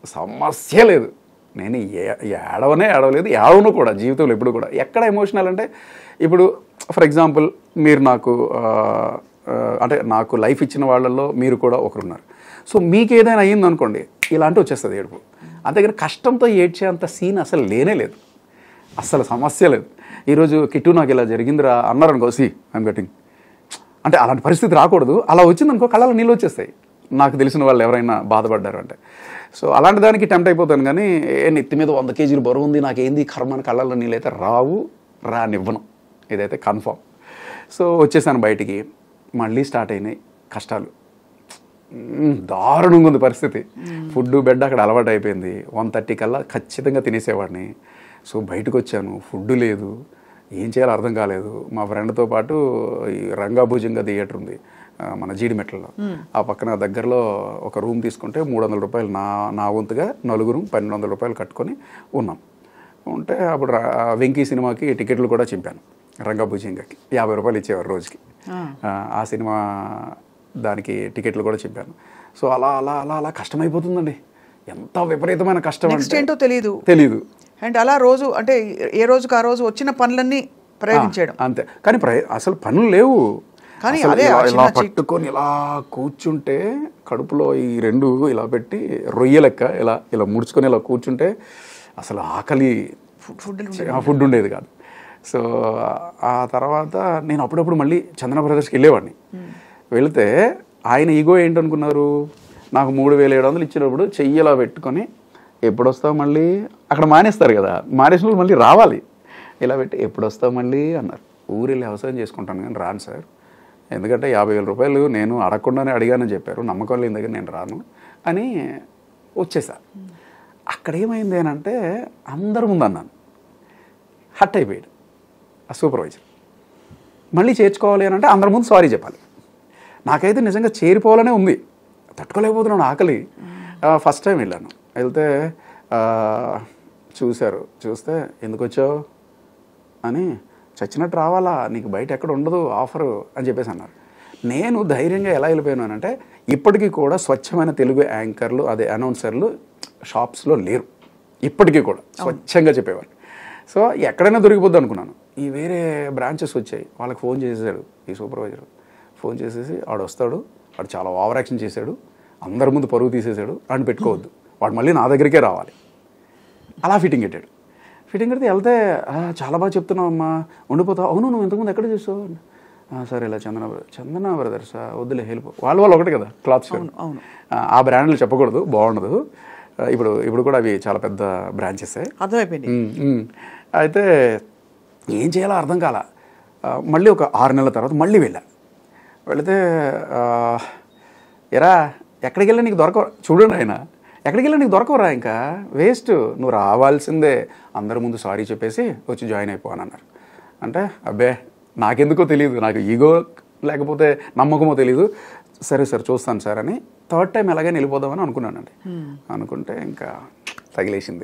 సమస్య లేదు నేను ఏ- ఏడవనే ఏడవలేదు ఏడవను కూడా జీవితంలో ఎప్పుడు కూడా ఎక్కడ ఎమోషనల్ అంటే ఇప్పుడు ఫర్ ఎగ్జాంపుల్ మీరు నాకు ఆ, ఆ, అంటే నాకు లైఫ్ ఇచ్చిన వాళ్ళల్లో మీరు కూడా ఒకరున్నారు సో మీకు ఏదైనా అయ్యింది అనుకోండి ఇలాంటి వచ్చేస్తుంది ఏడుపు అంతేగాని కష్టంతో ఏడ్చే అంత సీన్ అసలు లేనే లేదు అస్సలు సమస్య లేదు ఈరోజు కిట్టు నాకు ఇలా జరిగిందిరా అన్నారు అనుకో సి ఐమ్ గెటింగ్ అంటే అలాంటి పరిస్థితి రాకూడదు అలా వచ్చిందనుకో కళ్ళలో నీళ్ళు వచ్చేస్తాయి నాకు తెలిసిన వాళ్ళు ఎవరైనా బాధపడ్డారు అంటే సో అలాంటి దానికి టెంప్ట్ అయిపోతాను కానీ ఏ నెత్తి మీద వంద కేజీలు బరువు ఉంది నాకేంది కర్మ అని కళ్ళల్లో నీళ్ళు అయితే రావు రానివ్వను ఇదైతే కన్ఫామ్ సో వచ్చేసాను బయటికి మళ్ళీ స్టార్ట్ అయినాయి కష్టాలు మ్మ్, దారుణంగా ఉంది పరిస్థితి ఫుడ్ బెడ్ అక్కడ అలవాటు అయిపోయింది వన్ థర్టీ కల్లా ఖచ్చితంగా తినేసేవాడిని సో బయటకు వచ్చాను ఫుడ్ లేదు ఏం చేయాలో అర్థం కాలేదు మా ఫ్రెండ్తో పాటు ఈ రంగాభుజంగా థియేటర్ ఉంది ఆ, మన జీడిమెట్లలో ఆ పక్కన దగ్గరలో ఒక రూమ్ తీసుకుంటే మూడు వందల రూపాయలు నా నా వంతుగా నలుగురు పన్నెండు వందల రూపాయలు కట్టుకొని ఉన్నాం ఉంటే అప్పుడు రా- వెంకీ సినిమాకి టికెట్లు కూడా చింపాను రంగభుజంగకి యాభై రూపాయలు ఇచ్చేవారు రోజుకి ఆ, ఆ సినిమా దానికి టికెట్లు కూడా చెప్పాను సో అలా అలా అలా అలా కష్టమైపోతుందండి ఎంత విపరీతమైన కష్టం నెక్స్ట్ అంటే ఏంటో తెలియదు తెలీదు అండ్ అలా రోజు అంటే ఏ రోజుకి ఆ రోజు వచ్చిన పనులన్నీ ప్రయోగించడం ఆ, అంతే కానీ ప్రయ- అసలు పనులు లేవు కానీ అసలు అదే ఇలా- ఆ ఇలా చిన్న చిట్- పట్టుకొని ఇలా కూర్చుంటే కడుపులో ఈ రెండు ఇలా పెట్టి రొయ్య లెక్క ఇలా ఇలా ముడుచుకొని ఇలా కూర్చుంటే అసలు ఆకలి ఫుడ్ ఆ ఫుడ్ ఉండేది కాదు సో ఆ తర్వాత నేను అప్పుడప్పుడు మళ్ళీ చందన బ్రదర్స్కి వెళ్ళేవాడిని వెళితే ఆయన ఈగో ఏంటనుకున్నారు నాకు మూడు వేల ఏడు వందలు ఇచ్చినప్పుడు చెయ్యిలా పెట్టుకొని ఎప్పుడు వస్తావు మళ్ళీ అక్కడ మానేస్తారు కదా మానేసిన వాళ్ళు మళ్ళీ రావాలి ఇలా పెట్టి ఎప్పుడు వస్తావు మళ్ళీ అన్నారు ఊరిలో వ్యవసాయం చేసుకుంటాను కానీ రాను సార్ ఎందుకంటే యాభై వేల రూపాయలు నేను అడగకుండానే అడిగానని చెప్పారు నమ్మకం లేని దగ్గర నేను రాను అని వచ్చేసా అక్కడ ఏమైంది అని అంటే అందరి ముందు అన్నాను హట్ అయిపోయాడు ఆ సూపర్వైజర్ మళ్ళీ చేర్చుకోవాలి అని అంటే అందరి ముందు సారీ చెప్పాలి నాకైతే నిజంగా చేరిపోవాలనే ఉంది తట్టుకోలేకపోతున్నాను ఆకలి ఫస్ట్ టైం వెళ్ళాను వెళ్తే ఆ, చూశారు చూస్తే ఎందుకు వచ్చావు అని చచ్చినట్టు రావాలా నీకు బయట ఎక్కడ ఉండదు ఆఫరు అని చెప్పేసి అన్నారు నేను ధైర్యంగా ఎలా వెళ్ళిపోయాను అంటే ఇప్పటికీ కూడా స్వచ్ఛమైన తెలుగు యాంకర్లు అదే అనౌన్సర్లు షాప్స్లో లేరు ఇప్పటికీ కూడా స్వచ్ఛంగా చెప్పేవారు సో ఎక్కడైనా దొరికిపోద్ది అనుకున్నాను ఈ వేరే బ్రాంచెస్ వచ్చాయి వాళ్ళకి ఫోన్ చేసేసాడు ఈ సూపర్వైజర్ ఫోన్ చేసేసి వాడు వస్తాడు వాడు చాలా ఓవర్ యాక్షన్ చేశాడు అందరి ముందు పరువు తీసేశాడు వాడిని పెట్టుకోవద్దు వాడు మళ్ళీ నా దగ్గరికే రావాలి అలా ఫిట్టింగ్ పెట్టాడు ఫిట్టింగ్ పెడితే వెళ్తే "ఆ, చాలా బాగా చెప్తున్నావు అమ్మా ఉండిపోతావు అవును నువ్వు ఇంతకుముందు ఎక్కడ చూసావు "ఆ, సరే ఇలా చందన బ్రదర్ చందన బ్రదర్స్ వద్దులే హెల్ప్ వాళ్ళు వాళ్ళు ఒకటి కదా క్లాత్స్ అవును. ఆ బ్రాండ్లు చెప్పకూడదు బాగుండదు ఆ, ఇప్పుడు ఇప్పుడు కూడా అవి చాలా పెద్ద బ్రాంచెస్ అర్థమైపోయింది అయితే ఏం చేయాలో అర్థం కాల ఆ, మళ్ళీ ఒక ఆరు నెలల తర్వాత మళ్ళీ వెళ్ళా వెళితే ఆ, ఎరా ఎక్కడికి వెళ్ళా నీకు దొరక చూడండి ఆయన ఎక్కడికి వెళ్ళా నీకు దొరకవరా ఇంకా వేస్ట్ నువ్వు రావాల్సిందే అందరి ముందు సారీ చెప్పేసి వచ్చి జాయిన్ అయిపో అని అన్నారు అంటే అబ్బే నాకెందుకో తెలియదు నాకు ఈగో లేకపోతే నమ్మకమో తెలియదు సరే సార్ చూస్తాను సార్ అని థర్డ్ టైం ఎలాగైనా వెళ్ళిపోదామని అనుకున్నానండి అనుకుంటే ఇంకా తగిలేసింది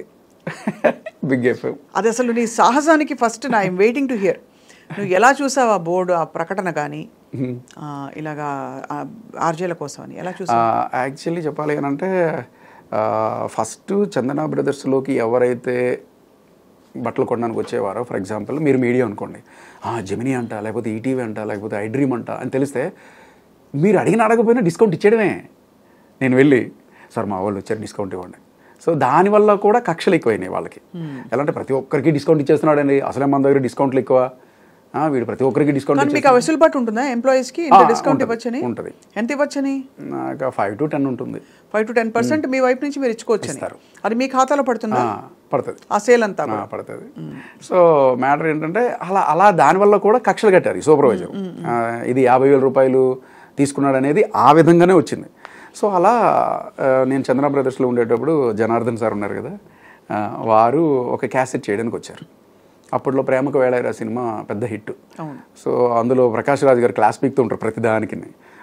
బిగ్ ఎఫ్ఎం అది అసలు నీ సాహసానికి ఫస్ట్ నా ఐమ్ వెయిటింగ్ టు హియర్ నువ్వు ఎలా చూసావు ఆ బోర్డు ఆ ప్రకటన కానీ ఇలాగా ఆర్జేల కోసం అని ఎలా చూసావు యాక్చువల్లీ చెప్పాలి అని అంటే ఫస్ట్ చందన బ్రదర్స్లోకి ఎవరైతే బట్టలు కొనడానికి వచ్చేవారో ఫర్ ఎగ్జాంపుల్ మీరు మీడియా అనుకోండి "ఆ, జెమినీ అంట లేకపోతే ఈటీవీ అంట లేకపోతే ఐడ్రీమ్ అంట అని తెలిస్తే మీరు అడిగిన అడగపోయినా డిస్కౌంట్ ఇచ్చేయడమే నేను వెళ్ళి సార్ మా వాళ్ళు వచ్చారు డిస్కౌంట్ ఇవ్వండి సో దానివల్ల కూడా కక్షలు ఎక్కువైనాయి వాళ్ళకి ఎలా అంటే ప్రతి ఒక్కరికి డిస్కౌంట్ ఇచ్చేస్తున్నాడండి అసలే మన దగ్గర డిస్కౌంట్లు ఎక్కువ ఆ, వీడు ప్రతి ఒక్కరికి డిస్కౌంట్ కానీ మీకు ఆ వెసులుబాటు ఉంటుందా ఎంప్లాయీస్ కి ఇంత ఆ, డిస్కౌంట్ ఉంటది, ఇవ్వచ్చని ఉంటది. ఎంత ఇవ్వచ్చని నాకు ఫైవ్ టు టెన్ ఉంటుంది ఫైవ్ టు టెన్ పర్సెంట్ మీ వైపు నుంచి మీరు ఇచ్చుకోవచ్చని ఇస్తారు. అది మీ ఖాతాలో పడుతుందా ఆ, పడుతుంది ఆ సేల్ అంతా ఆ, పడుతుంది సో మ్యాటర్ ఏంటంటే అలా అలా దానివల్ల కూడా కక్షలు కట్టారు ఈ సూపర్వైజర్ ఆ, ఇది యాభై వేల రూపాయలు తీసుకున్నాడు అనేది ఆ విధంగానే వచ్చింది సో అలా ఆ, నేను చంద్ర బ్రదర్స్లో ఉండేటప్పుడు జనార్దన్ సార్ ఉన్నారు కదా ఆ, వారు ఒక క్యాసెట్ చేయడానికి వచ్చారు అప్పట్లో ప్రేమకు వేళాయిరా సినిమా పెద్ద హిట్ అవును. సో అందులో ప్రకాష్ రాజ్ గారు క్లాస్ పీక్తూ ఉంటారు ప్రతిదానికి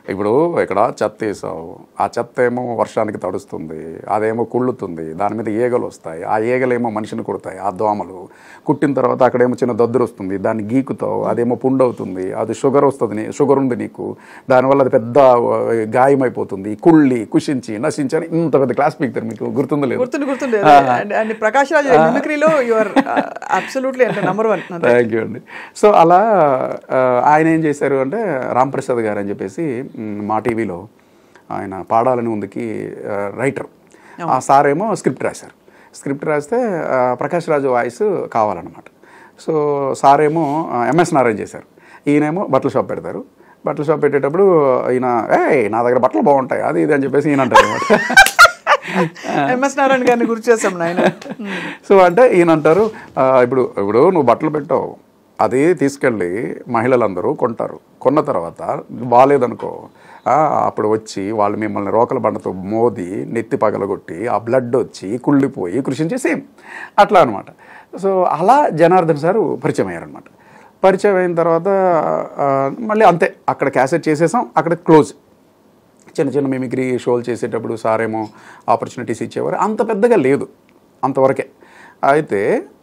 ఇప్పుడు ఇక్కడ చెత్త వేసావు ఆ చెత్త ఏమో వర్షానికి తడుస్తుంది అదేమో కుళ్ళుతుంది దాని మీద ఈగలు వస్తాయి ఆ ఈగలేమో మనిషిని కుడతాయి ఆ దోమలు కుట్టిన తర్వాత అక్కడేమో చిన్న దద్దురు వస్తుంది దాన్ని గీకుతావు అదేమో పుండు అవుతుంది అది షుగర్ వస్తుంది నీ- షుగర్ ఉంది నీకు దానివల్ల అది పెద్ద ఆ, గాయమైపోతుంది కుళ్ళి కుషించి నశించి అని ఇంత పెద్ద క్లాస్ పీకుతారు మీకు గుర్తుందో లేదు గుర్తుంది గుర్తుంది అండ్ అండ్ ప్రకాష్ రాజ్ మిమిక్రీలో యువర్ అబ్సల్యూట్లీ అంటే నంబర్ వన్ థ్యాంక్ యూ అండి సో అలా ఆ, ఆయన ఏం చేశారు అంటే రాంప్రసాద్ గారు అని చెప్పేసి మ్, మా టీవీలో ఆయన పాడాలని ఉందికి రైటర్ ఆ సార్ ఏమో స్క్రిప్ట్ రాశారు స్క్రిప్ట్ రాస్తే ఆ, ప్రకాష్ రాజు వాయిస్ కావాలన్నమాట సో సార్ ఏమో ఎంఎస్ నారాయణ చేశారు ఈయనేమో బట్టల షాప్ పెడతారు బట్టల షాప్ పెట్టేటప్పుడు ఈయన ఏ నా దగ్గర బట్టలు బాగుంటాయి అది ఇది అని చెప్పేసి ఈయన అంటారు అనమాట ఎంఎస్ నారాయణ గారిని గుర్తు చేస్తాం నాయన సో అంటే ఈయన అంటారు "ఆ, ఇప్పుడు ఇప్పుడు నువ్వు బట్టలు పెట్టావు అది తీసుకెళ్ళి మహిళలందరూ కొంటారు కొన్న తర్వాత బాగాలేదనుకో ఆ, అప్పుడు వచ్చి వాళ్ళు మిమ్మల్ని రోకల బండతో మోది నెత్తి పగలగొట్టి ఆ బ్లడ్ వచ్చి కుళ్ళిపోయి కృషించి సేమ్ అట్లా అనమాట సో అలా జనార్దన్ సారు పరిచయం అయ్యారనమాట పరిచయం అయిన తర్వాత ఆ, మళ్ళీ అంతే అక్కడ క్యాసెట్ చేసేసాం అక్కడ క్లోజ్ చిన్న చిన్న మిమిక్రీ షోలు చేసేటప్పుడు సారేమో ఆపర్చునిటీస్ ఇచ్చేవారు అంత పెద్దగా లేదు అంతవరకే అయితే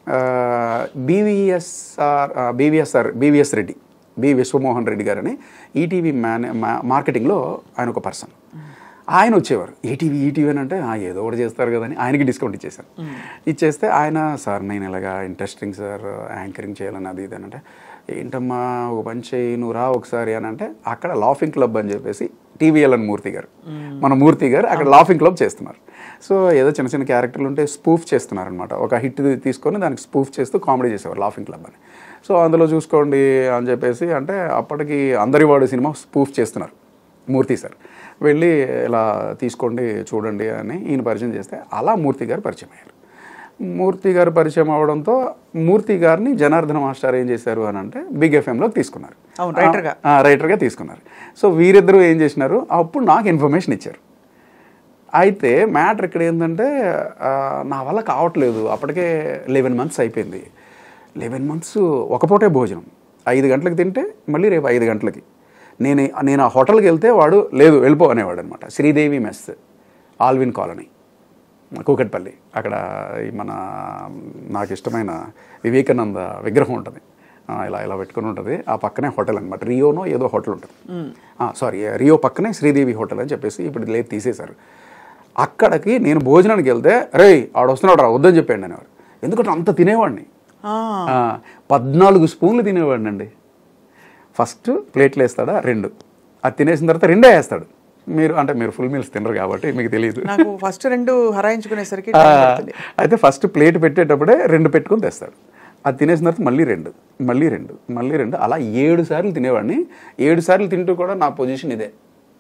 BVSR BVSR BVS Reddy B Vishwamohan Reddy గారని ఈటీవీ మ్యాన్ మార్కెటింగ్లో ఆయన ఒక పర్సన్ ఆయన వచ్చేవారు ఈటీవీ ఈటీవీ అని అంటే "ఆ, ఏదో ఒకటి చేస్తారు కదని ఆయనకి డిస్కౌంట్ ఇచ్చేసారు ఇచ్చేస్తే ఆయన సార్ నేను ఇలాగా ఇంట్రెస్టింగ్ సార్ యాంకరింగ్ చేయాలని అది ఇది అని అంటే ఏంటమ్మా ఒక పని చేయి నువ్వు రా ఒకసారి అని అంటే అక్కడ లాఫింగ్ క్లబ్ అని చెప్పేసి టీవీఎల్ అని మూర్తి గారు మన మూర్తి గారు అక్కడ లాఫింగ్ క్లబ్ చేస్తున్నారు సో ఏదో చిన్న చిన్న క్యారెక్టర్లు ఉంటే స్పూఫ్ చేస్తున్నారు అనమాట ఒక హిట్ తీసుకొని దానికి స్పూఫ్ చేస్తూ కామెడీ చేసేవారు లాఫింగ్ క్లబ్ అని సో అందులో చూసుకోండి అని చెప్పేసి అంటే అప్పటికి అందరి వాడు సినిమా స్పూఫ్ చేస్తున్నారు మూర్తి సార్ వెళ్ళి ఇలా తీసుకోండి చూడండి అని ఈయన పరిచయం చేస్తే అలా మూర్తి గారు పరిచయం అయ్యారు మూర్తి గారు పరిచయం అవడంతో మూర్తి గారిని జనార్దన మాస్టర్ ఏం చేశారు అని అంటే బిగ్ ఎఫ్ఎంలోకి తీసుకున్నారు అవును, రైటర్గా. ఆ, రైటర్గా తీసుకున్నారు సో వీరిద్దరూ ఏం చేసినారు అప్పుడు నాకు ఇన్ఫర్మేషన్ ఇచ్చారు అయితే మ్యాటర్ ఇక్కడ ఏంటంటే ఆ, నా వల్ల కావట్లేదు అప్పటికే లెవెన్ మంత్స్ అయిపోయింది లెవెన్ మంత్స్ ఒక పూటే భోజనం ఐదు గంటలకు తింటే మళ్ళీ రేపు ఐదు గంటలకి నేను నేను ఆ హోటల్కి వెళ్తే వాడు లేదు వెళ్ళిపో అనేవాడు అనమాట శ్రీదేవి మెస్ ఆల్విన్ కాలనీ కూకట్పల్లి అక్కడ ఈ మన నాకు ఇష్టమైన వివేకానంద విగ్రహం ఉంటుంది ఆ, ఇలా ఇలా పెట్టుకుని ఉంటుంది ఆ పక్కనే హోటల్ అనమాట రియోనో ఏదో హోటల్ ఉంటుంది సారీ రియో పక్కనే శ్రీదేవి హోటల్ అని చెప్పేసి ఇప్పుడు లేదు తీసేశారు అక్కడికి నేను భోజనానికి వెళ్తే రే ఆడ వస్తున్నాడు రా వద్దని చెప్పాడు అనేవారు ఎందుకంటే అంత తినేవాడిని ఆ, పద్నాలుగు స్పూన్లు తినేవాడిని అండి ఫస్ట్ ప్లేట్లు వేస్తాడా రెండు అది తినేసిన తర్వాత రెండే వేస్తాడు మీరు అంటే మీరు ఫుల్ మీల్స్ తినరు కాబట్టి మీకు తెలియదు నాకు ఫస్ట్ రెండు హరాయించుకునేసరికి ఆ, time పడుతుంది. అయితే ఫస్ట్ ప్లేట్ పెట్టేటప్పుడే రెండు పెట్టుకొని తెస్తాడు అది తినేసిన తర్వాత మళ్ళీ రెండు మళ్ళీ రెండు మళ్ళీ రెండు అలా ఏడు సార్లు తినేవాడిని ఏడు సార్లు తింటూ కూడా నా పొజిషన్ ఇదే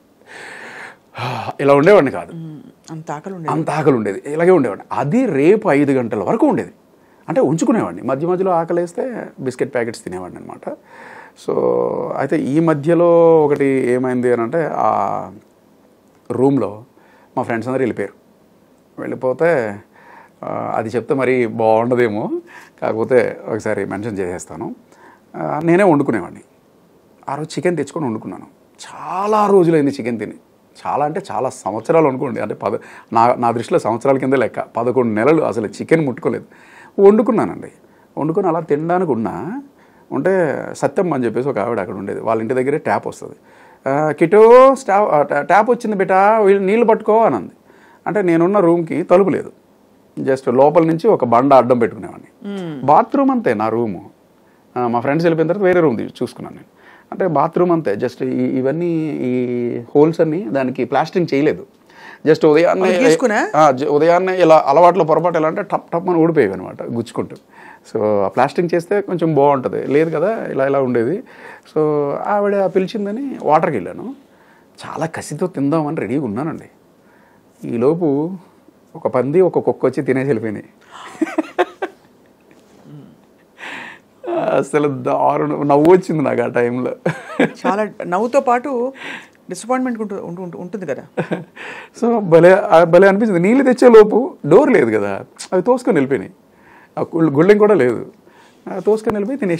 ఇలా ఉండేవాడిని కాదు మ్మ్. అంత ఆకలి ఉండేది అంత ఆకలి ఉండేది ఇలాగే ఉండేవాడిని అది రేపు ఐదు గంటల వరకు ఉండేది అంటే ఉంచుకునేవాడిని మధ్య మధ్యలో ఆకలేస్తే బిస్కెట్ ప్యాకెట్స్ తినేవాడిని అనమాట సో అయితే ఈ మధ్యలో ఒకటి ఏమైంది అని అంటే ఆ రూమ్లో మా ఫ్రెండ్స్ అందరూ వెళ్ళిపోయారు వెళ్ళిపోతే ఆ, అది చెప్తే మరి బాగుండదేమో కాకపోతే ఒకసారి మెన్షన్ చేసేస్తాను ఆ, నేనే వండుకునేవాడిని ఆ రోజు చికెన్ తెచ్చుకొని వండుకున్నాను చాలా రోజులైంది చికెన్ తిని చాలా అంటే చాలా సంవత్సరాలు అనుకోండి అంటే పద నా నా దృష్టిలో సంవత్సరాల కింద లెక్క పదకొండు నెలలు అసలు చికెన్ ముట్టుకోలేదు వండుకున్నానండి వండుకొని అలా తినడానికి ఉన్నా ఉంటే సత్యం అని చెప్పేసి ఒక ఆవిడ అక్కడ ఉండేది వాళ్ళ ఇంటి దగ్గరే ట్యాప్ వస్తుంది "ఆ, కిటో స్టా ఆ, ట్యాప్ వచ్చింది బేటా వీళ్ళు నీళ్ళు పట్టుకో అని అంది అంటే నేనున్న రూమ్కి తలుపు లేదు జస్ట్ లోపల నుంచి ఒక బండ అడ్డం పెట్టుకునేవాడిని బాత్రూమ్ అంతే నా రూము ఆ, మా ఫ్రెండ్స్ వెళ్ళిపోయిన తర్వాత వేరే రూమ్ చూసుకున్నాను నేను అంటే బాత్రూమ్ అంతే జస్ట్ ఈ- ఇవన్నీ ఈ హోల్స్ అన్ని దానికి ప్లాస్టింగ్ చేయలేదు జస్ట్ ఉదయాన్నే అది గీసుకునా? ఆ, జ- ఉదయాన్నే ఇలా అలవాట్లో పొరపాటు ఎలా అంటే టప్ టప్ అని ఊడిపోయేవి అనమాట గుచ్చుకుంటూ సో ఆ ప్లాస్టింగ్ చేస్తే కొంచెం బాగుంటుంది లేదు కదా ఇలా ఇలా ఉండేది సో ఆవిడ పిలిచిందని వాటర్కి వెళ్ళాను చాలా కసితో తిందామని రెడీగా ఉన్నానండి ఈలోపు ఒక పంది ఒక కుక్క వచ్చి తినేసి వెళ్ళిపోయినాయి అసలు దారుణం నవ్వు వచ్చింది నాకు ఆ టైంలో చాలా నవ్వుతో పాటు డిసప్పాయింట్మెంట్ ఉంటుంది ఉంటు- ఉంటుంది కదా సో భలే ఆ భలే అనిపించింది నీళ్ళు తెచ్చే లోపు డోర్ లేదు కదా అవి తోసుకొని వెళ్ళిపోయినాయి ఆ గుళ్ళ- గుళ్ళెం కూడా లేదు ఆ తోసుకొని వెళ్ళిపోయి తినేసినాయి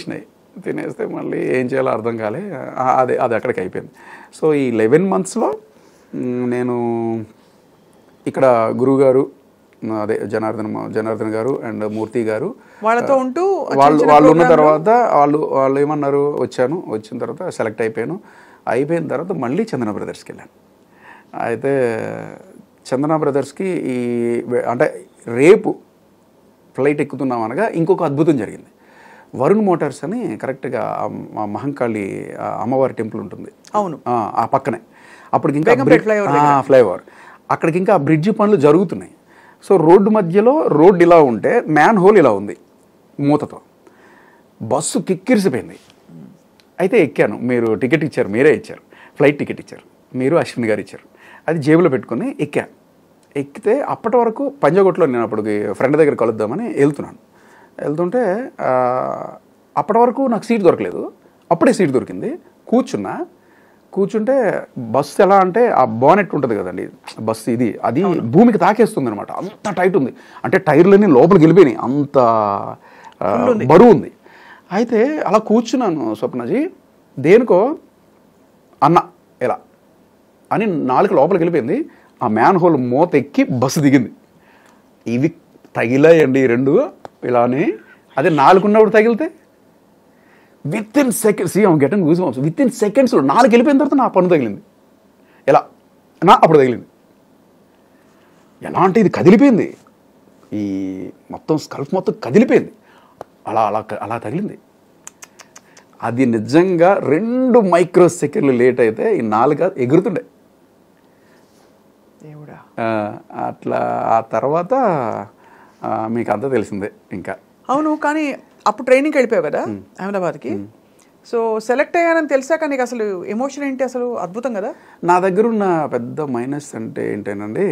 తినేస్తే మళ్ళీ ఏం చేయాలో అర్థం కాలే ఆ, అదే అది అక్కడికి అయిపోయింది సో ఈ లెవెన్ మంత్స్లో నేను ఇక్కడ గురువుగారు అదే జనార్దన్ మా- జనార్దన్ గారు అండ్ మూర్తి గారు వాళ్ళతో ఉంటూ చిన్న వాళ్ళు చిన్న వాళ్ళు ఉన్న ప్రోగ్రాంలు- తర్వాత వాళ్ళు వాళ్ళు ఏమన్నారు వచ్చాను వచ్చిన తర్వాత సెలెక్ట్ అయిపోయాను అయిపోయిన తర్వాత మళ్ళీ చందన బ్రదర్స్కి వెళ్ళాను అయితే చందన బ్రదర్స్కి ఈ వె- అంటే రేపు ఫ్లైట్ ఎక్కుతున్నాం అనగా ఇంకొక అద్భుతం జరిగింది వరుణ్ మోటార్స్ అని కరెక్ట్గా ఆ మ- మహంకాళి ఆ అమ్మవారి టెంపుల్ ఉంటుంది అవును. ఆ, ఆ పక్కనే అప్పటికి ఇంకా బేగంపేట flyover ఫ్లైఓవర్ అక్కడికి ఇంకా బ్రిడ్జ్ పనులు జరుగుతున్నాయి సో రోడ్డు మధ్యలో రోడ్డు ఇలా ఉంటే మ్యాన్ హోల్ ఇలా ఉంది మూతతో బస్సు కిక్కిరిసిపోయింది అయితే ఎక్కాను మీరు టికెట్ ఇచ్చారు మీరే ఇచ్చారు ఫ్లైట్ టికెట్ ఇచ్చారు మీరు అశ్విన్ గారు ఇచ్చారు అది జేబులో పెట్టుకొని ఎక్కా ఎక్కితే అప్పటి వరకు పంజాగుట్లో నేను అప్పుడు ఫ్రెండ్ దగ్గర కలుద్దామని వెళ్తున్నాను వెళ్తుంటే ఆ, అప్పటి వరకు నాకు సీట్ దొరకలేదు అప్పుడే సీట్ దొరికింది కూర్చున్నా కూర్చుంటే బస్సు ఎలా అంటే ఆ బానెట్ ఉంటుంది కదండి బస్సు ఇది అది భూమికి తాకేస్తుంది అనమాట అంత టైట్ ఉంది అంటే టైర్లన్నీ లోపలికి వెళ్ళిపోయినాయి అంత ఆ, బరువు ఉంది అయితే అలా కూర్చున్నాను స్వప్నజీ దేనికో అన్న ఇలా అని నాలుగు లోపలికి వెళ్ళిపోయింది ఆ మ్యాన్ హోల్ మూత ఎక్కి బస్సు దిగింది ఇవి తగిలాయండి ఈ రెండు ఇలానే అదే నాలుగు ఉన్నప్పుడు తగిలితే within seconds I'm getting use within seconds నాలుగు వెళ్ళిపోయిన తర్వాత నా పన్ను తగిలింది ఎలా నా అప్పుడు తగిలింది ఎలా అంటే ఇది కదిలిపోయింది ఈ మొత్తం స్కల్ఫ్ మొత్తం కదిలిపోయింది అలా అలా అలా తగిలింది అది నిజంగా రెండు మైక్రో సెకండ్లు లేట్ అయితే ఈ నాలుగు ఎగురుతుండే దేవుడా ఆ, అట్లా ఆ తర్వాత ఆ, మీకు అంతా తెలిసిందే ఇంకా అవును కానీ అప్పుడు ట్రైనింగ్కి వెళ్ళిపోయావు కదా అహ్మదాబాద్కి సో సెలెక్ట్ అయ్యానని తెలిసాక నీకు అసలు ఎమోషన్ ఏంటి అసలు అద్భుతం కదా నా దగ్గర ఉన్న పెద్ద మైనస్ అంటే ఏంటేనండి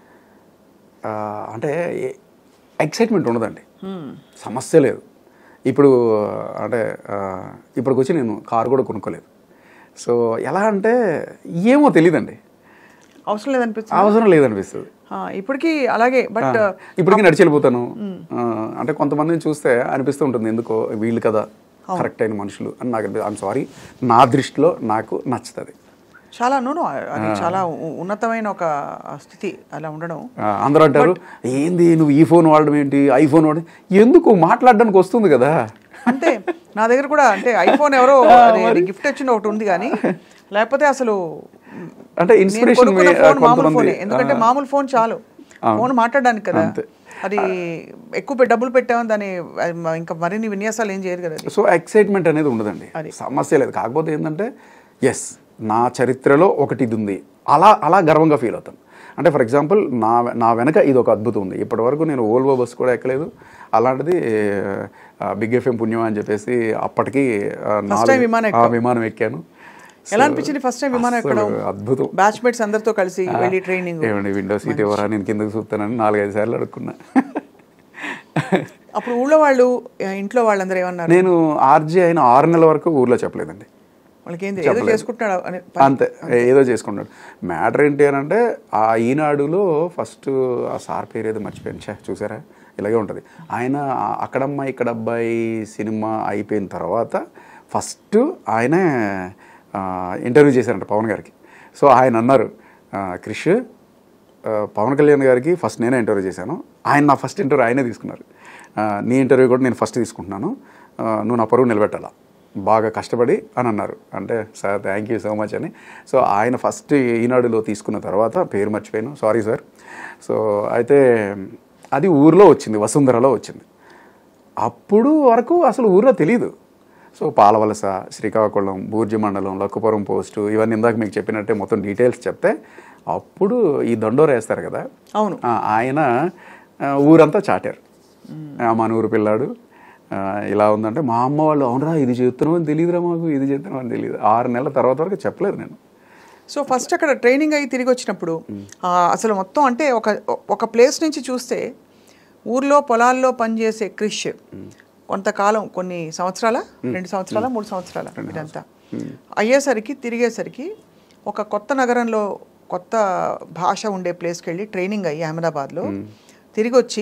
ఆ, అంటే ఎక్సైట్మెంట్ ఉండదండి సమస్య లేదు ఇప్పుడు అంటే ఆ, ఇప్పటికి వచ్చి నేను కారు కూడా కొనుక్కోలేదు సో ఎలా అంటే ఏమో తెలియదండి అవసరం లేదనిపిస్తుంది అవసరం లేదనిపిస్తుంది ఆ, ఇప్పటికీ అలాగే బట్ ఇప్పటికీ నడిచి వెళ్ళిపోతాను ఆ, అంటే కొంతమందిని చూస్తే అనిపిస్తూ ఉంటుంది ఎందుకో వీళ్ళు కదా కరెక్ట్ అయిన మనుషులు అని నాకు ఐమ్ సారీ నా దృష్టిలో నాకు నచ్చుతుంది చాలా నూనె అది చాలా ఉ- ఉన్నతమైన ఒక స్థితి అలా ఉండడం ఆ, అందరూ అంటారు ఏంది నువ్వు ఈ ఫోన్ వాడడం ఏంటి ఐఫోన్ వాడడం ఎందుకు మాట్లాడడానికి వస్తుంది కదా అంతే నా దగ్గర కూడా అంటే ఐఫోన్ ఎవరో గిఫ్ట్ వచ్చిన ఒకటి ఉంది కానీ లేకపోతే అసలు అంటే నేను ఇన్స్పిరేషన్ కొనుక్కున్న ఫోన్ మామూలు కొంతమంది ఫోనే ఎందుకంటే మామూలు ఫోన్ చాలు ఫోన్ మాట్లాడడానికి కదా అంతే. అది ఎక్కువ పె- డబ్బులు పెట్టామని దాని అది మ- ఇంకా మరిన్ని విన్యాసాలు ఏం చేయరు కదా అది సో ఎక్సైట్మెంట్ అనేది ఉండదండి సమస్య లేదు కాకపోతే ఏంటంటే ఎస్ నా చరిత్రలో ఒకటి ఇది ఉంది అలా అలా గర్వంగా ఫీల్ అవుతాను అంటే ఫర్ ఎగ్జాంపుల్ నా నా వెనక ఇది ఒక అద్భుతం ఉంది ఇప్పటి వరకు నేను ఓల్వో బస్ కూడా ఎక్కలేదు అలాంటిది బిగ్ ఎఫ్ఎం పుణ్యం అని చెప్పేసి అప్పటికి ఆ, నాలుగు- time విమానం ఆ, విమానం ఎక్కాను ఎలా అనిపించింది ఫస్ట్ టైం విమానం అసలు ఎక్కడం అద్భుతం బ్యాచ్మేట్స్ అందరితో కలిసి వెళ్ళి ట్రైనింగ్ ఏమండి విండో సీట్ ఎవరా నేను కిందకు చూస్తానని నాలుగైదు సార్లు అడుక్కున్నా అప్పుడు ఊళ్ళో వాళ్ళు ఆ, ఇంట్లో వాళ్ళందరూ ఏమన్నారు నేను ఆర్జీ అయిన ఆరు నెలల వరకు ఊర్లో చెప్పలేదండి వాళ్ళకి ఏంది ఏదో చేసుకుంటున్నాడు అని అంతే ఏదో చేసుకుంటాడు మ్యాటర్ ఏంటి అని అంటే ఆ ఈనాడులో ఫస్ట్ ఆ సార్ పేరు ఏదో మర్చిపోయాను చే చూసారా ఇలాగే ఉంటుంది ఆయన ఆ అక్కడమ్మాయి ఇక్కడ అబ్బాయి సినిమా అయిపోయిన తర్వాత ఫస్ట్ ఆయన ఇంటర్వ్యూ చేశారంట పవన్ గారికి సో ఆయన అన్నారు "ఆ, క్రిష్ ఆ, పవన్ కళ్యాణ్ గారికి ఫస్ట్ నేనే ఇంటర్వ్యూ చేశాను ఆయన నా ఫస్ట్ ఇంటర్వ్యూ ఆయనే తీసుకున్నారు ఆ, నీ ఇంటర్వ్యూ కూడా నేను ఫస్ట్ తీసుకుంటున్నాను ఆ, నువ్వు నా పరువు నిలబెట్టాలా బాగా కష్టపడి అని అన్నారు అంటే sir thank you so much అని సో ఆయన ఫస్ట్ ఈనాడులో తీసుకున్న తర్వాత పేరు మర్చిపోయాను సారీ సార్ సో అయితే అది ఊర్లో వచ్చింది వసుంధరలో వచ్చింది అప్పుడు వరకు అసలు ఊర్లో తెలియదు సో పాలవలస శ్రీకాకుళం బూర్జి మండలం లక్కుపురం పోస్టు ఇవన్నీ ఇందాక మీకు చెప్పినట్టే మొత్తం డీటెయిల్స్ చెప్తే అప్పుడు ఈ దండోర వేస్తారు కదా అవును. ఆ, ఆయన ఆ, ఊరంతా చాటారు ఆ, మన ఊరు పిల్లాడు ఆ, ఇలా ఉందంటే మా అమ్మ వాళ్ళు అవునరా ఇది చేస్తున్నావు అని తెలియదురా మాకు ఇది చేస్తున్నావు అని తెలియదు ఆరు నెలల తర్వాత వరకు చెప్పలేదు నేను సో ఫస్ట్ అక్కడ ట్రైనింగ్ అయ్యి తిరిగి వచ్చినప్పుడు ఆ, అసలు మొత్తం అంటే ఒక ఒక ప్లేస్ నుంచి చూస్తే ఊర్లో పొలాల్లో పనిచేసే క్రిష్ కొంతకాలం కొన్ని సంవత్సరాల రెండు సంవత్సరాల మూడు సంవత్సరాల ఇదంతా అయ్యేసరికి తిరిగేసరికి ఒక కొత్త నగరంలో కొత్త భాష ఉండే ప్లేస్కి వెళ్ళి ట్రైనింగ్ అయ్యి అహ్మదాబాద్లో తిరిగి వచ్చి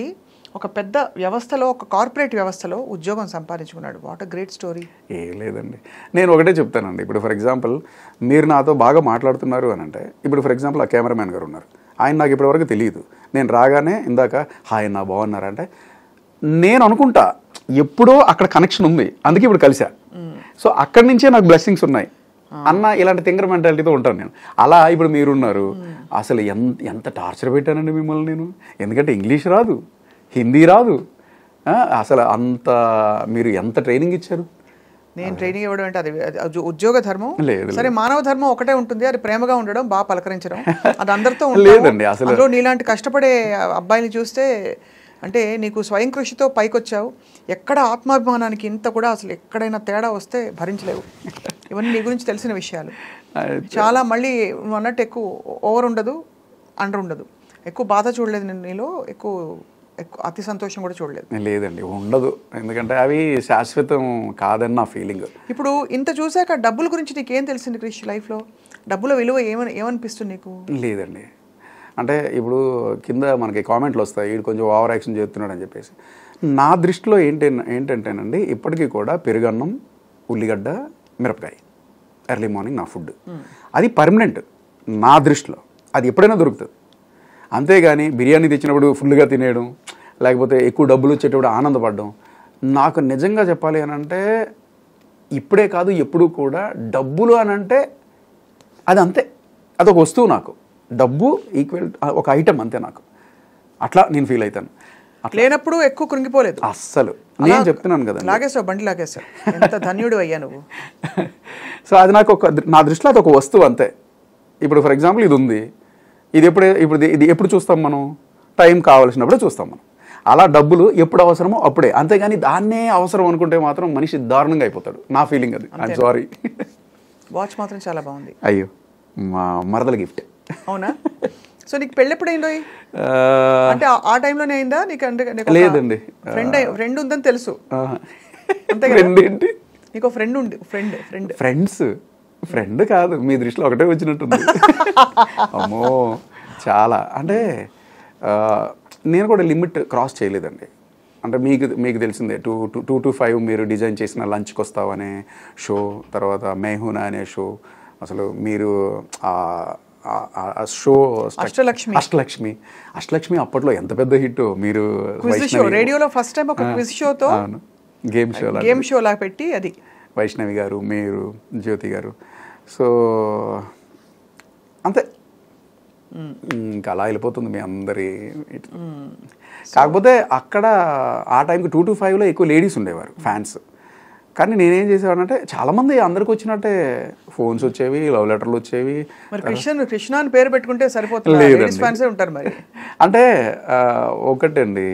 ఒక పెద్ద వ్యవస్థలో ఒక కార్పొరేట్ వ్యవస్థలో ఉద్యోగం సంపాదించుకున్నాడు వాట్ అ గ్రేట్ స్టోరీ ఏం లేదండి నేను ఒకటే చెప్తానండి ఇప్పుడు ఫర్ ఎగ్జాంపుల్ మీరు నాతో బాగా మాట్లాడుతున్నారు అని అంటే ఇప్పుడు ఫర్ ఎగ్జాంపుల్ ఆ కెమెరామ్యాన్ గారు ఉన్నారు ఆయన నాకు ఇప్పటివరకు తెలియదు నేను రాగానే ఇందాక హాయ్ నా బాగున్నారంటే నేను అనుకుంటా ఎప్పుడో అక్కడ కనెక్షన్ ఉంది అందుకే ఇప్పుడు కలిసా సో అక్కడి నుంచే నాకు బ్లెస్సింగ్స్ ఉన్నాయి అన్న ఇలాంటి తింగర్ మెంటాలిటీతో ఉంటాను నేను అలా ఇప్పుడు మీరున్నారు అసలు ఎంత ఎంత టార్చర్ పెట్టానండి మిమ్మల్ని నేను ఎందుకంటే ఇంగ్లీష్ రాదు హిందీ రాదు ఆ, అసలు అంత మీరు ఎంత ట్రైనింగ్ ఇచ్చారు నేను ట్రైనింగ్ ఇవ్వడం అంటే అది అది ఉద్యోగ ధర్మం లేదు, సరే మానవ ధర్మం ఒకటే ఉంటుంది అది ప్రేమగా ఉండడం బాగా పలకరించడం అది అందరితో ఉంటాము. లేదండి, అసలు- అందులో నీలాంటి కష్టపడే అబ్బాయిని చూస్తే అంటే నీకు స్వయం కృషితో పైకొచ్చావు ఎక్కడ ఆత్మాభిమానానికి ఇంత కూడా అసలు ఎక్కడైనా తేడా వస్తే భరించలేవు ఇవన్నీ నీ గురించి తెలిసిన విషయాలు చాలా మళ్ళీ నువ్వు అన్నట్టు ఎక్కువ ఓవర్ ఉండదు అండర్ ఉండదు ఎక్కువ బాధ చూడలేదు నేను నీలో ఎక్కువ ఎక్కువ అతి సంతోషం కూడా చూడలేదు లేదండి ఉండదు ఎందుకంటే అవి శాశ్వతం కాదని నా ఫీలింగ్ ఇప్పుడు ఇంత చూశాక డబ్బుల గురించి నీకేం తెలిసింది క్రిష్ లైఫ్లో డబ్బుల విలువ ఏమని ఏమనిపిస్తుంది నీకు లేదండి అంటే ఇప్పుడు కింద మనకి కామెంట్లు వస్తాయి వీడు కొంచెం ఓవర్ యాక్షన్ చేస్తున్నాడు అని చెప్పేసి నా దృష్టిలో ఏంటి ఏంటంటేనండి ఇప్పటికీ కూడా పెరుగన్నం ఉల్లిగడ్డ మిరపకాయ ఎర్లీ మార్నింగ్ నా ఫుడ్ అది పర్మనెంట్ నా దృష్టిలో అది ఎప్పుడైనా దొరుకుతుంది అంతేగాని బిర్యానీ తెచ్చినప్పుడు ఫుల్గా తినేయడం లేకపోతే ఎక్కువ డబ్బులు వచ్చేటప్పుడు ఆనందపడడం నాకు నిజంగా చెప్పాలి అని అంటే ఇప్పుడే కాదు ఎప్పుడు కూడా డబ్బులు అని అంటే అది అంతే అదొక వస్తువు నాకు డబ్బు ఈక్వల్ ఒక ఐటమ్ అంతే నాకు అట్లా నేను ఫీల్ అవుతాను లేనప్పుడు ఎక్కువ కృంగిపోలేదు అస్సలు నేను చెప్తున్నాను కదా లాగేసావు బండి లాగేసావు ఎంత ధన్యుడు అయ్యా నువ్వు సో అది నాకు ఒక నా దృష్టిలో అది ఒక వస్తువు అంతే ఇప్పుడు ఫర్ ఎగ్జాంపుల్ ఇది ఉంది ఇది ఎప్పుడు ఇప్పుడు ఇది- ఇది ఎప్పుడు చూస్తాం మనం టైం కావాల్సినప్పుడే చూస్తాం మనం అలా డబ్బులు ఎప్పుడు అవసరమో అప్పుడే అంతేగాని దాన్నే అవసరం అనుకుంటే మాత్రం మనిషి దారుణంగా అయిపోతాడు నా ఫీలింగ్ అది ఐఎమ్ సారీ వాచ్ మాత్రం చాలా బాగుంది అయ్యో మా మరదల గిఫ్ట్ అవునా సో నీకు పెళ్ళి ఎప్పుడైందో అంటే ఆ- ఆ టైంలోనే అయిందా నీకు అంటే లేదండి. ఫ్రెండ్ ఫ్రెండ్ ఉందని తెలుసు అంతే కదా? ఫ్రెండ్ ఏంటి నీకు ఫ్రెండ్ ఉంది ఫ్రెండ్ ఫ్రెండ్ ఫ్రెండ్స్ ఫ్రెండ్ కాదు మీ దృష్టిలో ఒకటే వచ్చినట్టుంది అమ్మో చాలా అంటే ఆ, నేను కూడా లిమిట్ క్రాస్ చేయలేదండి అంటే మీకు మీకు తెలిసిందే two two two to five మీరు డిజైన్ చేసిన లంచ్కి వస్తావనే షో తర్వాత మేహునా అనే షో అసలు మీరు ఆ- ఆ- ఆ షో అష్టలక్ష్మి. అష్టలక్ష్మి అష్టలక్ష్మి అప్పట్లో ఎంత పెద్ద హిట్ మీరు క్విజ్ షో వైష్ణవి- రేడియోలో ఫస్ట్ టైం ఒక క్విజ్ షోతో అవును గేమ్ షో గేమ్ షో లాగా పెట్టి అది వైష్ణవి గారు మీరు జ్యోతి గారు సో అంతే ఇంకా అలా వెళ్ళిపోతుంది మీ అందరి ఇటు. కాకపోతే అక్కడ ఆ టైంకి టూ టు ఫైవ్లో ఎక్కువ లేడీస్ ఉండేవారు ఫ్యాన్స్ కానీ నేనేం చేసేవాడంటే చాలామంది అందరికి వచ్చినట్టే ఫోన్స్ వచ్చేవి లవ్ లెటర్లు వచ్చేవి మరి కృష్ణ కృష్ణ అని పేరు పెట్టుకుంటే సరిపోతుంది లేదండి. లేడీస్ ఫ్యాన్సే ఉంటారు మరి అంటే ఆ, ఒకటండి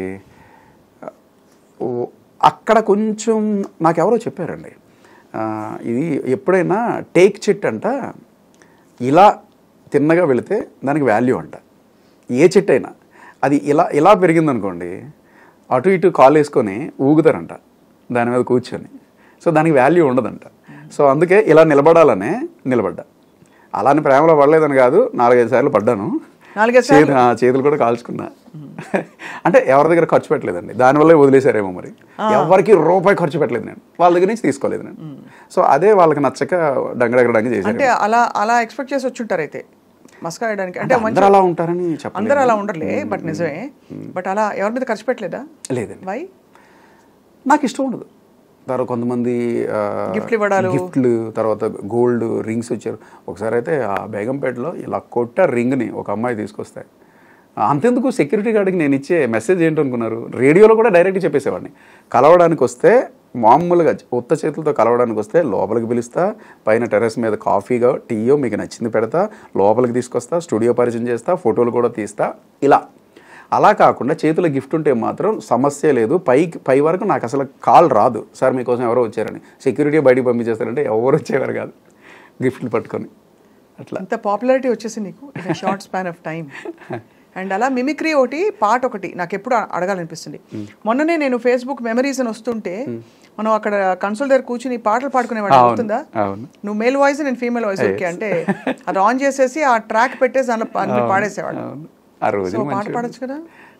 ఓ, అక్కడ కొంచెం నాకెవరో చెప్పారండి ఆ, ఇది ఎప్పుడైనా టేక్ చెట్టు అంట ఇలా తిన్నగా వెళితే దానికి వాల్యూ అంట ఏ చెట్టు అయినా అది ఇలా ఇలా పెరిగిందనుకోండి అటు ఇటు కాలు వేసుకొని ఊగుతారంట దాని మీద కూర్చొని సో దానికి వాల్యూ ఉండదంట సో అందుకే ఇలా నిలబడాలనే నిలబడ్డా అలానే ప్రేమలో పడలేదని కాదు నాలుగైదు సార్లు పడ్డాను నాలుగైదు చేతు- ఆ, చేతులు కూడా కాల్చుకున్నా అంటే ఎవరి దగ్గర ఖర్చు పెట్టలేదండి దానివల్లే వదిలేశారేమో మరి ఎవరికి రూపాయి ఖర్చు పెట్టలేదు నేను వాళ్ళ దగ్గర నుంచి తీసుకోలేదు నేను సో అదే వాళ్ళకి నచ్చక డంగడగడ డంగ చేశారు అంటే అలా అలా ఎక్స్పెక్ట్ చేసి వచ్చి ఉంటారు అయితే మస్కా వేయడానికి అంటే మంచి అందరూ అలా ఉంటారని చెప్పలేదు అందరూ అలా ఉండర్లే బట్ నిజమే బట్ అలా ఎవరి మీద ఖర్చు పెట్టలేదా లేదండి వై నాకు ఇష్టం ఉండదు తర్వాత కొంతమంది ఆ, గిఫ్ట్లు ఇవ్వడాలు. గిఫ్ట్లు తర్వాత గోల్డ్ రింగ్స్ వచ్చారు ఒకసారి అయితే ఆ బేగంపేటలో ఇలా కొట్ట రింగ్ని ఒక అమ్మాయి తీసుకొస్తాయి అంతెందుకు సెక్యూరిటీ గార్డ్కి నేను ఇచ్చే మెసేజ్ ఏంటనుకున్నారు రేడియోలో కూడా డైరెక్ట్ చెప్పేసేవాడిని కలవడానికి వస్తే మామూలుగా ఉత్త చేతులతో కలవడానికి వస్తే లోపలికి పిలుస్తా పైన టెర్రస్ మీద కాఫీగా టీయో మీకు నచ్చింది పెడతా లోపలికి తీసుకొస్తా స్టూడియో పరిచయం చేస్తా ఫోటోలు కూడా తీస్తా ఇలా అలా కాకుండా చేతిలో గిఫ్ట్ ఉంటే మాత్రం సమస్య లేదు పైకి పై వరకు నాకు అసలు కాల్ రాదు సార్ మీకోసం ఎవరో వచ్చారని సెక్యూరిటీ బయటికి పంపించేస్తారంటే ఎవరు వచ్చేవారు కాదు గిఫ్ట్లు పట్టుకొని అట్లా అంత పాపులారిటీ వచ్చేసి నీకు in short span of time and అలా మిమిక్రీ ఒకటి పాట ఒకటి నాకు ఎప్పుడు అ- అడగాలనిపిస్తుంది మొన్ననే నేను ఫేస్బుక్ మెమరీస్ అని వస్తుంటే మనం అక్కడ కన్సోల్ దగ్గర కూర్చుని పాటలు పాడుకునేవాడు అవును, గుర్తుందా అవును. నువ్వు మేల్ వాయిస్ నేను ఫీమేల్ వాయిస్ ఓకే అంటే అది ఆన్ చేసేసి ఆ ట్రాక్ పెట్టేసి దాంట్లో పా- అన్ని పాడేసేవాడు అవును. ఆ సో రోజులు పాట మంచివి. పాడొచ్చు కదా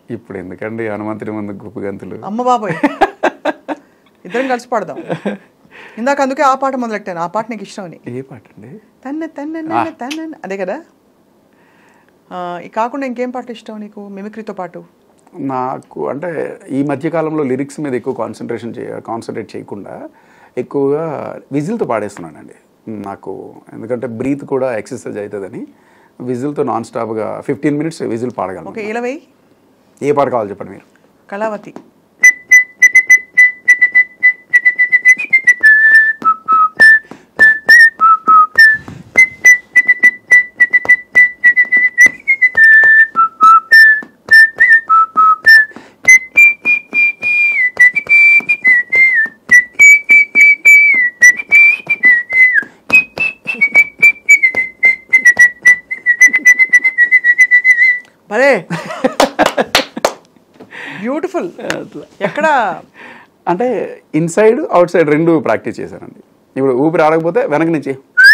ఇప్పుడు ఎందుకండి హనుమంతుడి ముందు గుప్పు గంతులు అమ్మ బాబాయ్ ఇద్దరం కలిసి పాడదాం ఇందాక అందుకే ఆ పాట మొదలెట్టాను ఆ పాట నీకు ఇష్టం అని ఏ పాట అండి తన్న తన్న నన్న తన్న నన్న. అదే కదా ఆ, ఇది కాకుండా ఇంకేం పాట ఇష్టం నీకు మిమిక్రీతో పాటు నాకు అంటే ఈ మధ్య కాలంలో లిరిక్స్ మీద ఎక్కువ కాన్సన్ట్రేషన్ చేయ కాన్సన్ట్రేట్ చేయకుండా ఎక్కువగా విజిల్తో పాడేస్తున్నానండి నాకు ఎందుకంటే బ్రీత్ కూడా ఎక్సర్సైజ్ అవుతుందని విజిల్తో నాన్ స్టాప్గా ఫిఫ్టీన్ మినిట్స్ విజిల్ ఓకే పాడగలను ఇలవై ఏ పాట కావాలి చెప్పండి మీరు కళావతి భలే బ్యూటిఫుల్ ఎక్కడ అంటే ఇన్సైడ్ అవుట్ సైడ్ రెండు ప్రాక్టీస్ చేశానండి ఇప్పుడు ఊపిరి ఆడకపోతే వెనక నుంచి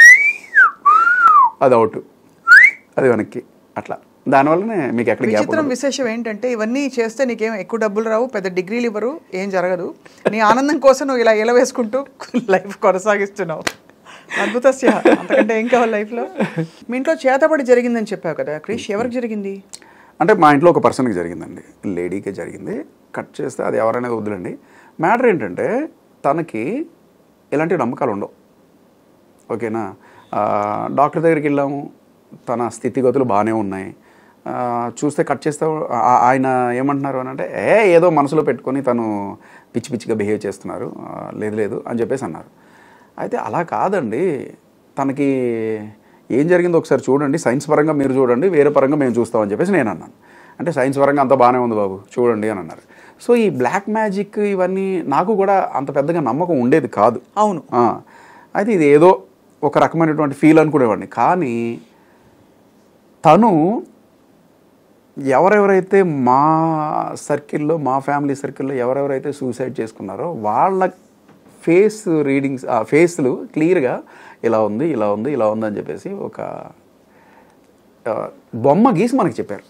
అది అవుట్ అది వెనక్కి అట్లా దానివల్లనే మీకు ఎక్కడ గ్యాప్ విచిత్రం విశేషం ఏంటంటే ఇవన్నీ చేస్తే నీకేం ఎక్కువ డబ్బులు రావు పెద్ద డిగ్రీలు ఇవ్వరు ఏం జరగదు నీ ఆనందం కోసం నువ్వు ఇలా ఇలా వేసుకుంటూ లైఫ్ కొనసాగిస్తున్నావు అద్భుతస్య అంతకంటే ఏం కావాలి లైఫ్లో మీ ఇంట్లో చేతబడి జరిగిందని చెప్పావు కదా క్రిష్ ఎవరికి జరిగింది అంటే మా ఇంట్లో ఒక పర్సన్కి జరిగిందండి లేడీకే జరిగింది కట్ చేస్తే అది ఎవరనేది వద్దులండి మ్యాటర్ ఏంటంటే తనకి ఎలాంటి నమ్మకాలు ఉండవు ఓకేనా ఆ, డాక్టర్ దగ్గరికి వెళ్ళాము తన స్థితిగతులు బాగానే ఉన్నాయి ఆ, చూస్తే కట్ చేస్తే ఆ- ఆయన ఏమంటున్నారు అని అంటే ఏ ఏదో మనసులో పెట్టుకొని తను పిచ్చి పిచ్చిగా బిహేవ్ చేస్తున్నారు ఆ, లేదు లేదు అని చెప్పేసి అన్నారు అయితే అలా కాదండి తనకి ఏం జరిగిందో ఒకసారి చూడండి సైన్స్ పరంగా మీరు చూడండి వేరే పరంగా మేము చూస్తామని చెప్పేసి నేను అన్నాను అంటే సైన్స్ పరంగా అంతా బాగానే ఉంది బాబు చూడండి అని అన్నారు సో ఈ బ్లాక్ మ్యాజిక్ ఇవన్నీ నాకు కూడా అంత పెద్దగా నమ్మకం ఉండేది కాదు అవును ఆ, అయితే ఇది ఏదో ఒక రకమైనటువంటి ఫీల్ అనుకునేవాడిని కానీ తను ఎవరెవరైతే మా సర్కిల్లో మా ఫ్యామిలీ సర్కిల్లో ఎవరెవరైతే సూసైడ్ చేసుకున్నారో వాళ్ళ ఫేస్ రీడింగ్స్ ఆ ఫేస్లు క్లియర్గా ఇలా ఉంది ఇలా ఉంది ఇలా ఉంది అని చెప్పేసి ఒక ఆ, బొమ్మ గీసి మనకి చెప్పారు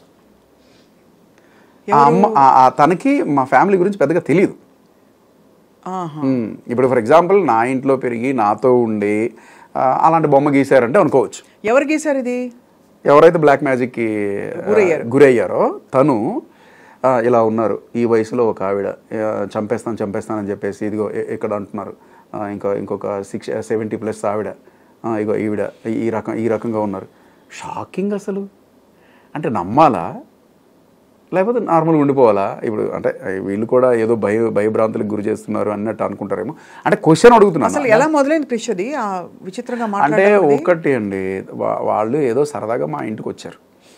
ఆ అమ్మ ఆ- ఆ తనకి మా ఫ్యామిలీ గురించి పెద్దగా తెలియదు ఆహా. మ్మ్. ఇప్పుడు ఫర్ ఎగ్జాంపుల్ నా ఇంట్లో పెరిగి నాతో ఉండి ఆ, అలాంటి బొమ్మ గీశారంటే అనుకోవచ్చు ఎవరు గీశారు ఇది ఎవరైతే బ్లాక్ మ్యాజిక్కి ఆ, గురయ్యారు. గురయ్యారో తను ఆ, ఇలా ఉన్నారు ఈ వయసులో ఒక ఆవిడ ఆ, చంపేస్తాను చంపేస్తానని చెప్పేసి ఇదిగో ఇ- ఇక్కడ అంటున్నారు ఆ, ఇంకో ఇంకొక సిక్స్ సెవెంటీ ప్లస్ ఆవిడ ఆ, ఇగో ఈవిడ ఈ- ఈ రకం ఈ రకంగా ఉన్నారు షాకింగ్ అసలు అంటే నమ్మాలా లేకపోతే నార్మల్గా ఉండిపోవాలా ఇప్పుడు అంటే వీళ్ళు కూడా ఏదో భయ భయభ్రాంతులకు గురి చేస్తున్నారు అన్నట్టు అనుకుంటారేమో అంటే క్వశ్చన్ అడుగుతున్నాను అసలు ఎలా మొదలైంది క్రిష్ అది ఆ విచిత్రంగా అంటే మాట్లాడే ఒకటి అండి వా- వాళ్ళు ఏదో సరదాగా మా ఇంటికి వచ్చారు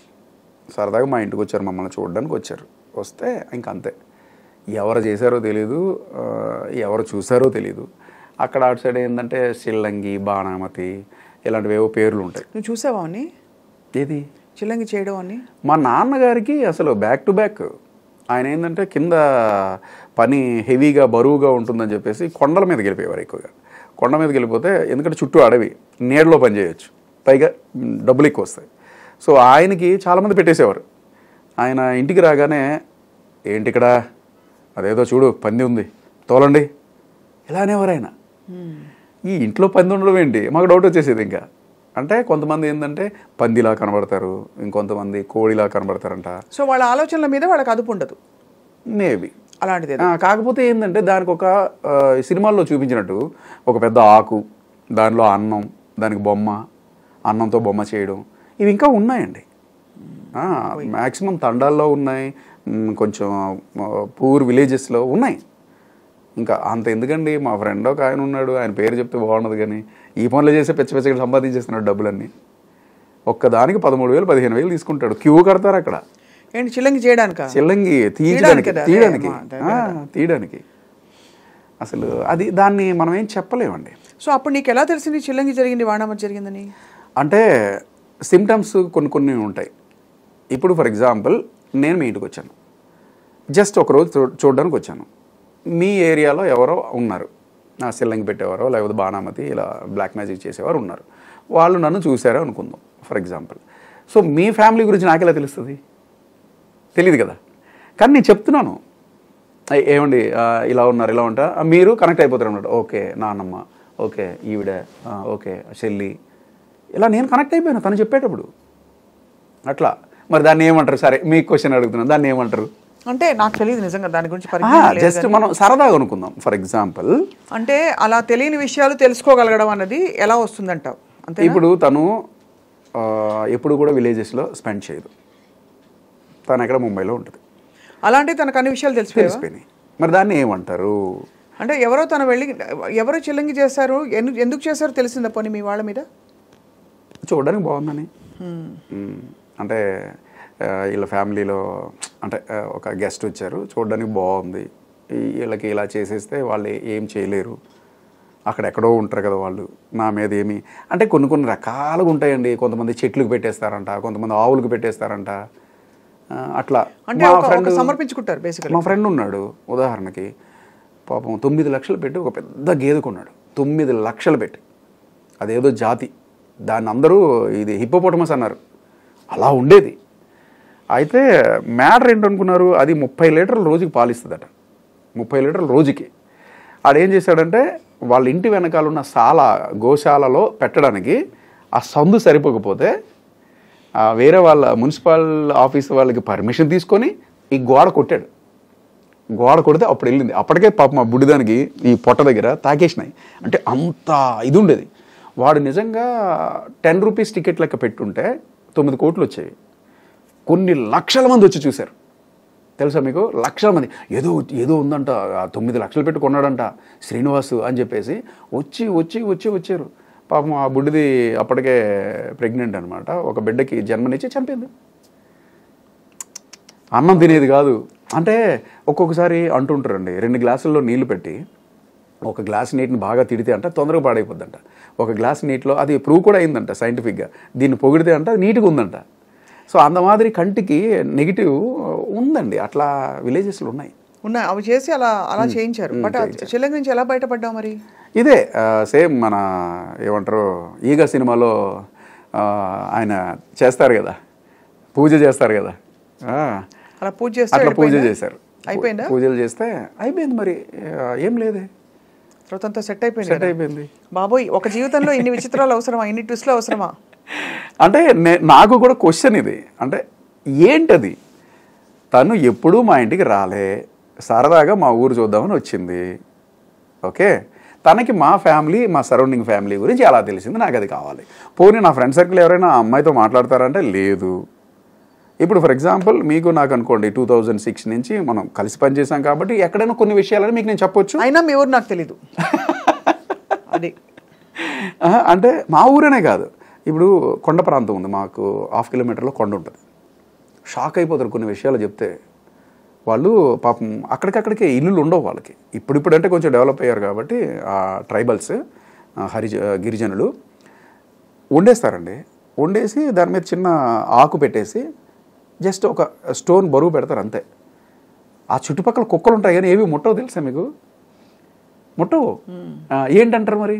సరదాగా మా ఇంటికి వచ్చారు మమ్మల్ని చూడడానికి వచ్చారు వస్తే ఇంక అంతే ఎవరు చేశారో తెలియదు ఆ, ఎవరు చూసారో తెలియదు అక్కడ అటు సైడ్ ఏంటంటే శిల్లంగి బాణామతి ఇలాంటివి ఏవో పేర్లు ఉంటాయి నువ్వు చూసావా అని ఏది చిల్లంగి చేయడం అని మా నాన్నగారికి అసలు బ్యాక్ టు బ్యాక్ ఆయన ఏంటంటే కింద పని హెవీగా బరువుగా ఉంటుందని చెప్పేసి కొండల మీదకి వెళ్ళిపోయేవారు ఎక్కువగా కొండ మీదకి వెళ్ళిపోతే ఎందుకంటే చుట్టూ అడవి నీడలో పని చేయొచ్చు పైగా మ్, డబ్బులు ఎక్కువ వస్తాయి సో ఆయనకి చాలామంది పెట్టేసేవారు ఆయన ఇంటికి రాగానే ఏంటి ఇక్కడ అదేదో చూడు పంది ఉంది తోలండి ఇలా అనేవారు ఆయన ఈ ఇంట్లో పంది ఉండడం ఏంటి మాకు డౌట్ వచ్చేసేది ఇంకా అంటే కొంతమంది ఏంటంటే పందిలా కనబడతారు ఇంకొంతమంది కోడిలా కనబడతారంట సో వాళ్ళ ఆలోచనల మీద వాళ్ళకి అదుపు ఉండదు మేబీ అలాంటిది కాకపోతే ఏంటంటే దానికి ఒక ఆ, సినిమాల్లో చూపించినట్టు ఒక పెద్ద ఆకు దానిలో అన్నం దానికి బొమ్మ అన్నంతో బొమ్మ చేయడం ఇవి ఇంకా ఉన్నాయండి మ్యాక్సిమం తండాల్లో ఉన్నాయి మ్, కొంచెం పూర్ విలేజెస్లో ఉన్నాయి ఇంకా అంత ఎందుకండి మా ఫ్రెండ్ ఒక ఆయన ఉన్నాడు ఆయన పేరు చెప్తే బాగున్నది కానీ ఈ పనులు చేసే పిచ్చ పిచ్చగా సంపాదించేస్తున్నాడు డబ్బులన్నీ ఒక్కదానికి పదమూడు వేలు పదిహేను వేలు తీసుకుంటాడు క్యూ కడతారు అక్కడ ఏంటి చిల్లంగి చేయడానిక చిల్లంగి తీయడానికి తీయడానికి తీయడానికి అదే, ఆ, తీయడానికి అసలు అది దాన్ని మనం ఏం చెప్పలేమండి సో అప్పుడు నీకు ఎలా తెలిసింది చిల్లంగి జరిగింది వాణామతి జరిగిందని అంటే సిమ్టమ్స్ కొన్ని కొన్ని ఉంటాయి ఇప్పుడు ఫర్ ఎగ్జాంపుల్ నేను మీ ఇంటికి వచ్చాను జస్ట్ ఒకరోజు చూ చూడడానికి వచ్చాను మీ ఏరియాలో ఎవరో ఉన్నారు నా సిల్లంగి పెట్టేవారో లేకపోతే బాణామతి ఇలా బ్లాక్ మ్యాజిక్ చేసేవారు ఉన్నారు వాళ్ళు నన్ను చూశారో అనుకుందాం ఫర్ ఎగ్జాంపుల్ సో మీ ఫ్యామిలీ గురించి నాకెలా తెలుస్తుంది తెలియదు కదా కానీ నేను చెప్తున్నాను "ఏ- ఏమండి ఆ, ఇలా ఉన్నారు ఇలా ఉంటా ఆ, మీరు కనెక్ట్ అయిపోతారు అన్నమాట ఓకే నాన్నమ్మ ఓకే ఈవిడ ఆ, ఓకే చెల్లి ఇలా నేను కనెక్ట్ అయిపోయాను తను చెప్పేటప్పుడు అట్లా మరి దాన్ని ఏమంటారు సరే మీ క్వశ్చన్ అడుగుతున్నాను దాన్ని ఏమంటారు అంటే నాకు తెలియదు నిజంగా దాని గురించి పరిజ్ఞానం లేదు జస్ట్ మనం సరదాగా అనుకుందాం ఫర్ ఎగ్జాంపుల్ అంటే అలా తెలియని విషయాలు తెలుసుకోగలగడం అన్నది ఎలా వస్తుందంటావు అంతే ఇప్పుడు తను ఆ, ఎప్పుడు కూడా విలేజెస్లో స్పెండ్ చేయదు తను ఎక్కడ ముంబైలో ఉంటుంది అలాంటి తనకు అన్ని విషయాలు తెలిసిపోయావా తెలిసిపోయినాయి మరి దాన్ని ఏమంటారు అంటే ఎవరో తన వెళ్ళి ఎవరో చిల్లంగి చేశారు ఎందు- ఎందుకు చేశారో తెలిసిందా పోనీ మీ వాళ్ళ మీద చూడడానికి బాగుందని మ్మ్. అంటే ఆ, వీళ్ళ ఫ్యామిలీలో అంటే ఆ, ఒక గెస్ట్ వచ్చారు చూడడానికి బాగుంది ఈ- వీళ్ళకి ఇలా చేసేస్తే వాళ్ళు ఏం చేయలేరు అక్కడ ఎక్కడో ఉంటారు కదా వాళ్ళు నా మీద ఏమి అంటే కొన్ని కొన్ని రకాలుగా ఉంటాయండి కొంతమంది చెట్లకు పెట్టేస్తారంట కొంతమంది ఆవులకు పెట్టేస్తారంట ఆ, అట్లా అంటే మా ఒక- friend- ఒక సమర్పించుకుంటారు బేసికల్ మా ఫ్రెండ్ ఉన్నాడు ఉదాహరణకి పాపం తొమ్మిది లక్షలు పెట్టి ఒక పెద్ద గేదె కొన్నాడు తొమ్మిది లక్షలు పెట్టి అదేదో జాతి దాన్ని అందరూ ఇది హిప్పోపోటమస్ అన్నారు అలా ఉండేది అయితే మ్యాటర్ ఏంటనుకున్నారు అది ముప్పై లీటర్లు రోజుకి పాలిస్తుందట ముప్పై లీటర్లు రోజుకి ఆడేం చేశాడంటే వాళ్ళ ఇంటి వెనకాల ఉన్న శాల గోశాలలో పెట్టడానికి ఆ సందు సరిపోకపోతే ఆ వేరే వాళ్ళ మున్సిపల్ ఆఫీస్ వాళ్ళకి పర్మిషన్ తీసుకొని ఈ గోడ కొట్టాడు గోడ కొడితే అప్పుడు వెళ్ళింది అప్పటికే పాప మా బుడిదానికి ఈ పొట్ట దగ్గర తాకేసినాయి అంటే అంత ఇది ఉండేది వాడు నిజంగా టెన్ రూపీస్ టికెట్ లెక్క పెట్టుంటే తొమ్మిది కోట్లు వచ్చాయి కొన్ని లక్షల మంది వచ్చి చూశారు తెలుసా మీకు లక్షల మంది ఏదో ఏదో ఉందంట ఆ తొమ్మిది లక్షలు పెట్టి కొన్నాడంట శ్రీనివాసు అని చెప్పేసి వచ్చి వచ్చి వచ్చి వచ్చారు పాపం ఆ బుడ్డిది అప్పటికే ప్రెగ్నెంట్ అనమాట ఒక బిడ్డకి జన్మనిచ్చి చంపింది అన్నం తినేది కాదు అంటే ఒక్కొక్కసారి అంటుంటారండి రెండు గ్లాసుల్లో నీళ్లు పెట్టి ఒక గ్లాస్ నీటిని బాగా తిడితే అంట తొందరగా పాడైపోద్దంట ఒక గ్లాస్ నీటిలో అది ప్రూవ్ కూడా అయిందంట సైంటిఫిక్గా దీన్ని పొగిడితే అంట నీట్గా ఉందంట సో అంత మాదిరి కంటికి నెగిటివ్ ఉందండి అట్లా విలేజెస్లో ఉన్నాయి ఉన్నాయి అవి చేసి అలా అలా చేయించారు బట్ ఆ చిల్లంగి నుంచి ఎలా బయటపడ్డావు మరి ఇదే సేమ్ మన ఏమంటారు ఈగ సినిమాలో ఆ, ఆయన చేస్తారు కదా పూజ చేస్తారు కదా ఆ, అలా పూజ చేస్తే అట్లా పూజ అయిపోయిందా? చేశారు అయిపోయిందా పూజలు చేస్తే అయిపోయింది మరి ఆ, ఏం లేదే తర్వాత అంతా సెట్ అయిపోయింది సెట్ కదా. అయిపోయింది బాబోయ్ ఒక జీవితంలో ఇన్ని విచిత్రాలు అవసరమా ఇన్ని ట్విస్ట్లు అవసరమా అంటే నే- నాకు కూడా క్వశ్చన్ ఇది అంటే ఏంటది తను ఎప్పుడూ మా ఇంటికి రాలే సరదాగా మా ఊరు చూద్దామని వచ్చింది ఓకే తనకి మా ఫ్యామిలీ మా సరౌండింగ్ ఫ్యామిలీ గురించి ఎలా తెలిసింది నాకు అది కావాలి పోనీ నా ఫ్రెండ్ సర్కిల్ ఎవరైనా ఆ అమ్మాయితో మాట్లాడతారంటే లేదు ఇప్పుడు ఫర్ ఎగ్జాంపుల్ మీకు నాకు అనుకోండి టూ థౌజండ్ సిక్స్ నుంచి మనం కలిసి పనిచేసాం కాబట్టి ఎక్కడైనా కొన్ని విషయాలని మీకు నేను చెప్పొచ్చు అయినా మీ ఊరు నాకు తెలీదు అది ఆహా, అంటే మా ఊరేనే కాదు ఇప్పుడు కొండ ప్రాంతం ఉంది మాకు హాఫ్ కిలోమీటర్లో కొండ ఉంటుంది షాక్ అయిపోతారు కొన్ని విషయాలు చెప్తే వాళ్ళు పాపం అక్కడికక్కడికే ఇల్లులు ఉండవు వాళ్ళకి ఇప్పుడిప్పుడు అంటే కొంచెం డెవలప్ అయ్యారు కాబట్టి ఆ ట్రైబల్స్ ఆ హరిజ గిరిజనులు వండేస్తారండి వండేసి దాని మీద చిన్న ఆకు పెట్టేసి జస్ట్ ఒక స్టోన్ బరువు పెడతారు అంతే ఆ చుట్టుపక్కల కుక్కలు ఉంటాయి కానీ ఏవి ముట్టవు తెలుసా మీకు ముట్టవు ఆ, ఏంటంటారు మరి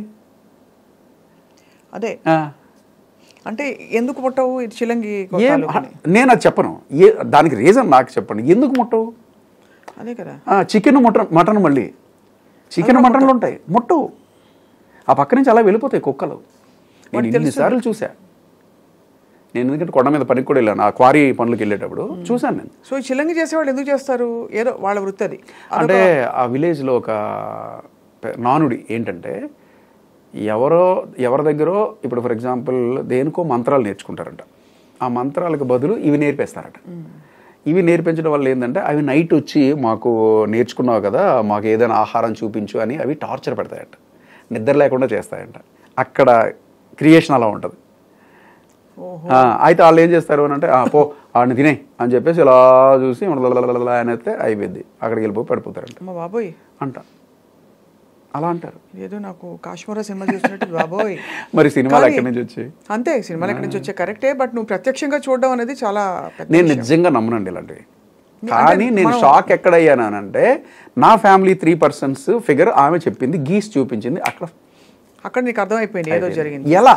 అదే ఆ, అంటే ఎందుకు పుట్టవు ఇది చిలంగి ఏం తాలూకాని? నేను అది చెప్పను ఏ దానికి రీజన్ నాకు చెప్పండి ఎందుకు ముట్టవు అదే కదా చికెన్ మటన్ మటన్ మళ్ళీ చికెన్ మటన్లు ఉంటాయి ముట్టవు ఆ పక్క నుంచి అలా వెళ్ళిపోతాయి కుక్కలు నేను ఇన్నిసార్లు చూసా నేను ఎందుకంటే కొండ మీద పనికి కూడా వెళ్ళాను ఆ క్వారీ పనులకు వెళ్ళేటప్పుడు చూశాను నేను సో ఈ చిలంగి చేసేవాళ్ళు ఎందుకు చేస్తారు ఏదో వాళ్ళ వృత్తి అది అంటే ఆ విలేజ్లో ఒక పె- నానుడి ఏంటంటే ఎవరో ఎవరి దగ్గరో ఇప్పుడు ఫర్ ఎగ్జాంపుల్ దేనికో మంత్రాలు నేర్చుకుంటారంట ఆ మంత్రాలకు బదులు ఇవి నేర్పేస్తారట ఇవి నేర్పించడం వల్ల ఏంటంటే అవి నైట్ వచ్చి మాకు నేర్చుకున్నావు కదా మాకు ఏదైనా ఆహారం చూపించు అని అవి టార్చర్ పెడతాయంట నిద్ర లేకుండా చేస్తాయంట అక్కడ క్రియేషన్ అలా ఉంటుంది ఓహో ఆ, అయితే వాళ్ళు ఏం చేస్తారు అని అంటే "ఆ, పో ఆడిని తినే అని చెప్పేసి ఇలా చూసి లలలలలల అని అయితే అయిపోద్ది అక్కడికి వెళ్ళిపోయి పడిపోతారంట అమ్మ బాబోయ్ అంట అలా అంటారు ఏదో నాకు కాశ్మీర సినిమా చూసినట్టు బాబోయ్ మరి సినిమాలు కానీ- ఎక్కడి నుంచి వచ్చి అంతే సినిమాలు ఎక్కడి నుంచి వచ్చే కరెక్టే బట్ నువ్వు ప్రత్యక్షంగా చూడడం అనేది చాలా పెద్ద నేను విషయం. నిజంగా నమ్మనండి ఇలాంటివి అంటే కానీ నేను మనం- షాక్ ఎక్కడయ్యానంటే నా ఫ్యామిలీ త్రీ పర్సన్స్ ఫిగర్ ఆమె చెప్పింది గీస్ చూపించింది అక్కడ అక్కడ నీకు అర్థమైపోయింది ఏదో జరిగింది ఎలా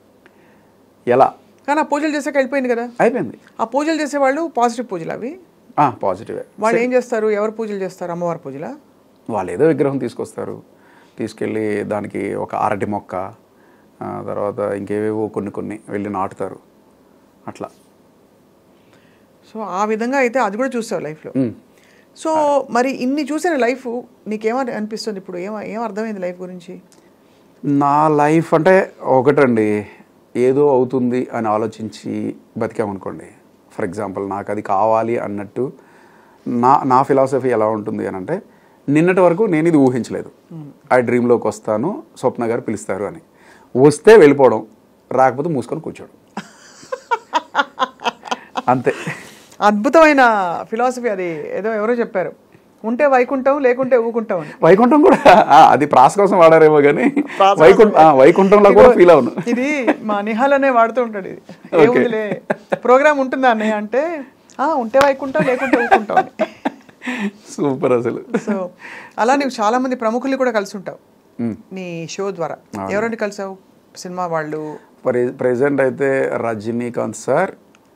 ఎలా కానీ ఆ పూజలు చేసాక వెళ్ళిపోయింది కదా అయిపోయింది ఆ పూజలు చేసేవాళ్ళు పాజిటివ్ పూజలు అవి పాజిటివే వాళ్ళు ఏం చేస్తారు ఎవరు పూజలు చేస్తారు అమ్మవారి పూజలా వాళ్ళు ఏదో విగ్రహం తీసుకొస్తారు తీసుకెళ్ళి దానికి ఒక అరటి మొక్క ఆ, తర్వాత ఇంకేవేవో కొన్ని కొన్ని వెళ్ళి నాటుతారు అట్లా సో ఆ విధంగా అయితే అది కూడా చూసావు లైఫ్లో ఉమ్. సో మరి ఇన్ని చూసిన లైఫ్ నీకేమని అనిపిస్తుంది ఇప్పుడు ఏం ఏం అర్థమైంది లైఫ్ గురించి నా లైఫ్ అంటే ఒకటండి ఏదో అవుతుంది అని ఆలోచించి బతికామనుకోండి ఫర్ ఎగ్జాంపుల్ నాకు అది కావాలి అన్నట్టు నా నా ఫిలాసఫీ ఎలా ఉంటుంది అని అంటే నిన్నటి వరకు నేను ఇది ఊహించలేదు ఆ డ్రీమ్లోకి వస్తాను స్వప్న గారు పిలుస్తారు అని వస్తే వెళ్ళిపోవడం రాకపోతే మూసుకొని కూర్చోవడం అంతే అద్భుతమైన ఫిలాసఫీ అది ఏదో ఎవరో చెప్పారు ఉంటే వైకుంఠం లేకుంటే ఊకుంటాం అని వైకుంఠం కూడా ఆ, అది ప్రాస కోసం వాడారేమో కానీ వైకుంఠ ఆ, వైకుంఠంలో కూడా ఫీల్ అవును ఇది మా నిహాల్ అనే వాడుతూ ఉంటాడు ఇది ఏముందిలే ప్రోగ్రామ్ ఉంటుందా అన్నయ్య అంటే "ఆ, ఉంటే వైకుంఠం లేకుంటే ఊకుంటాం అని సూపర్ అసలు సో అలా నువ్వు చాలా మంది ప్రముఖుల్ని కూడా కలిసి ఉంటావు మ్. నీ షో ద్వారా ఎవరిని కలిసావు సినిమా వాళ్ళు ప్రె ప్రెసెంట్ అయితే Rajinikanth sir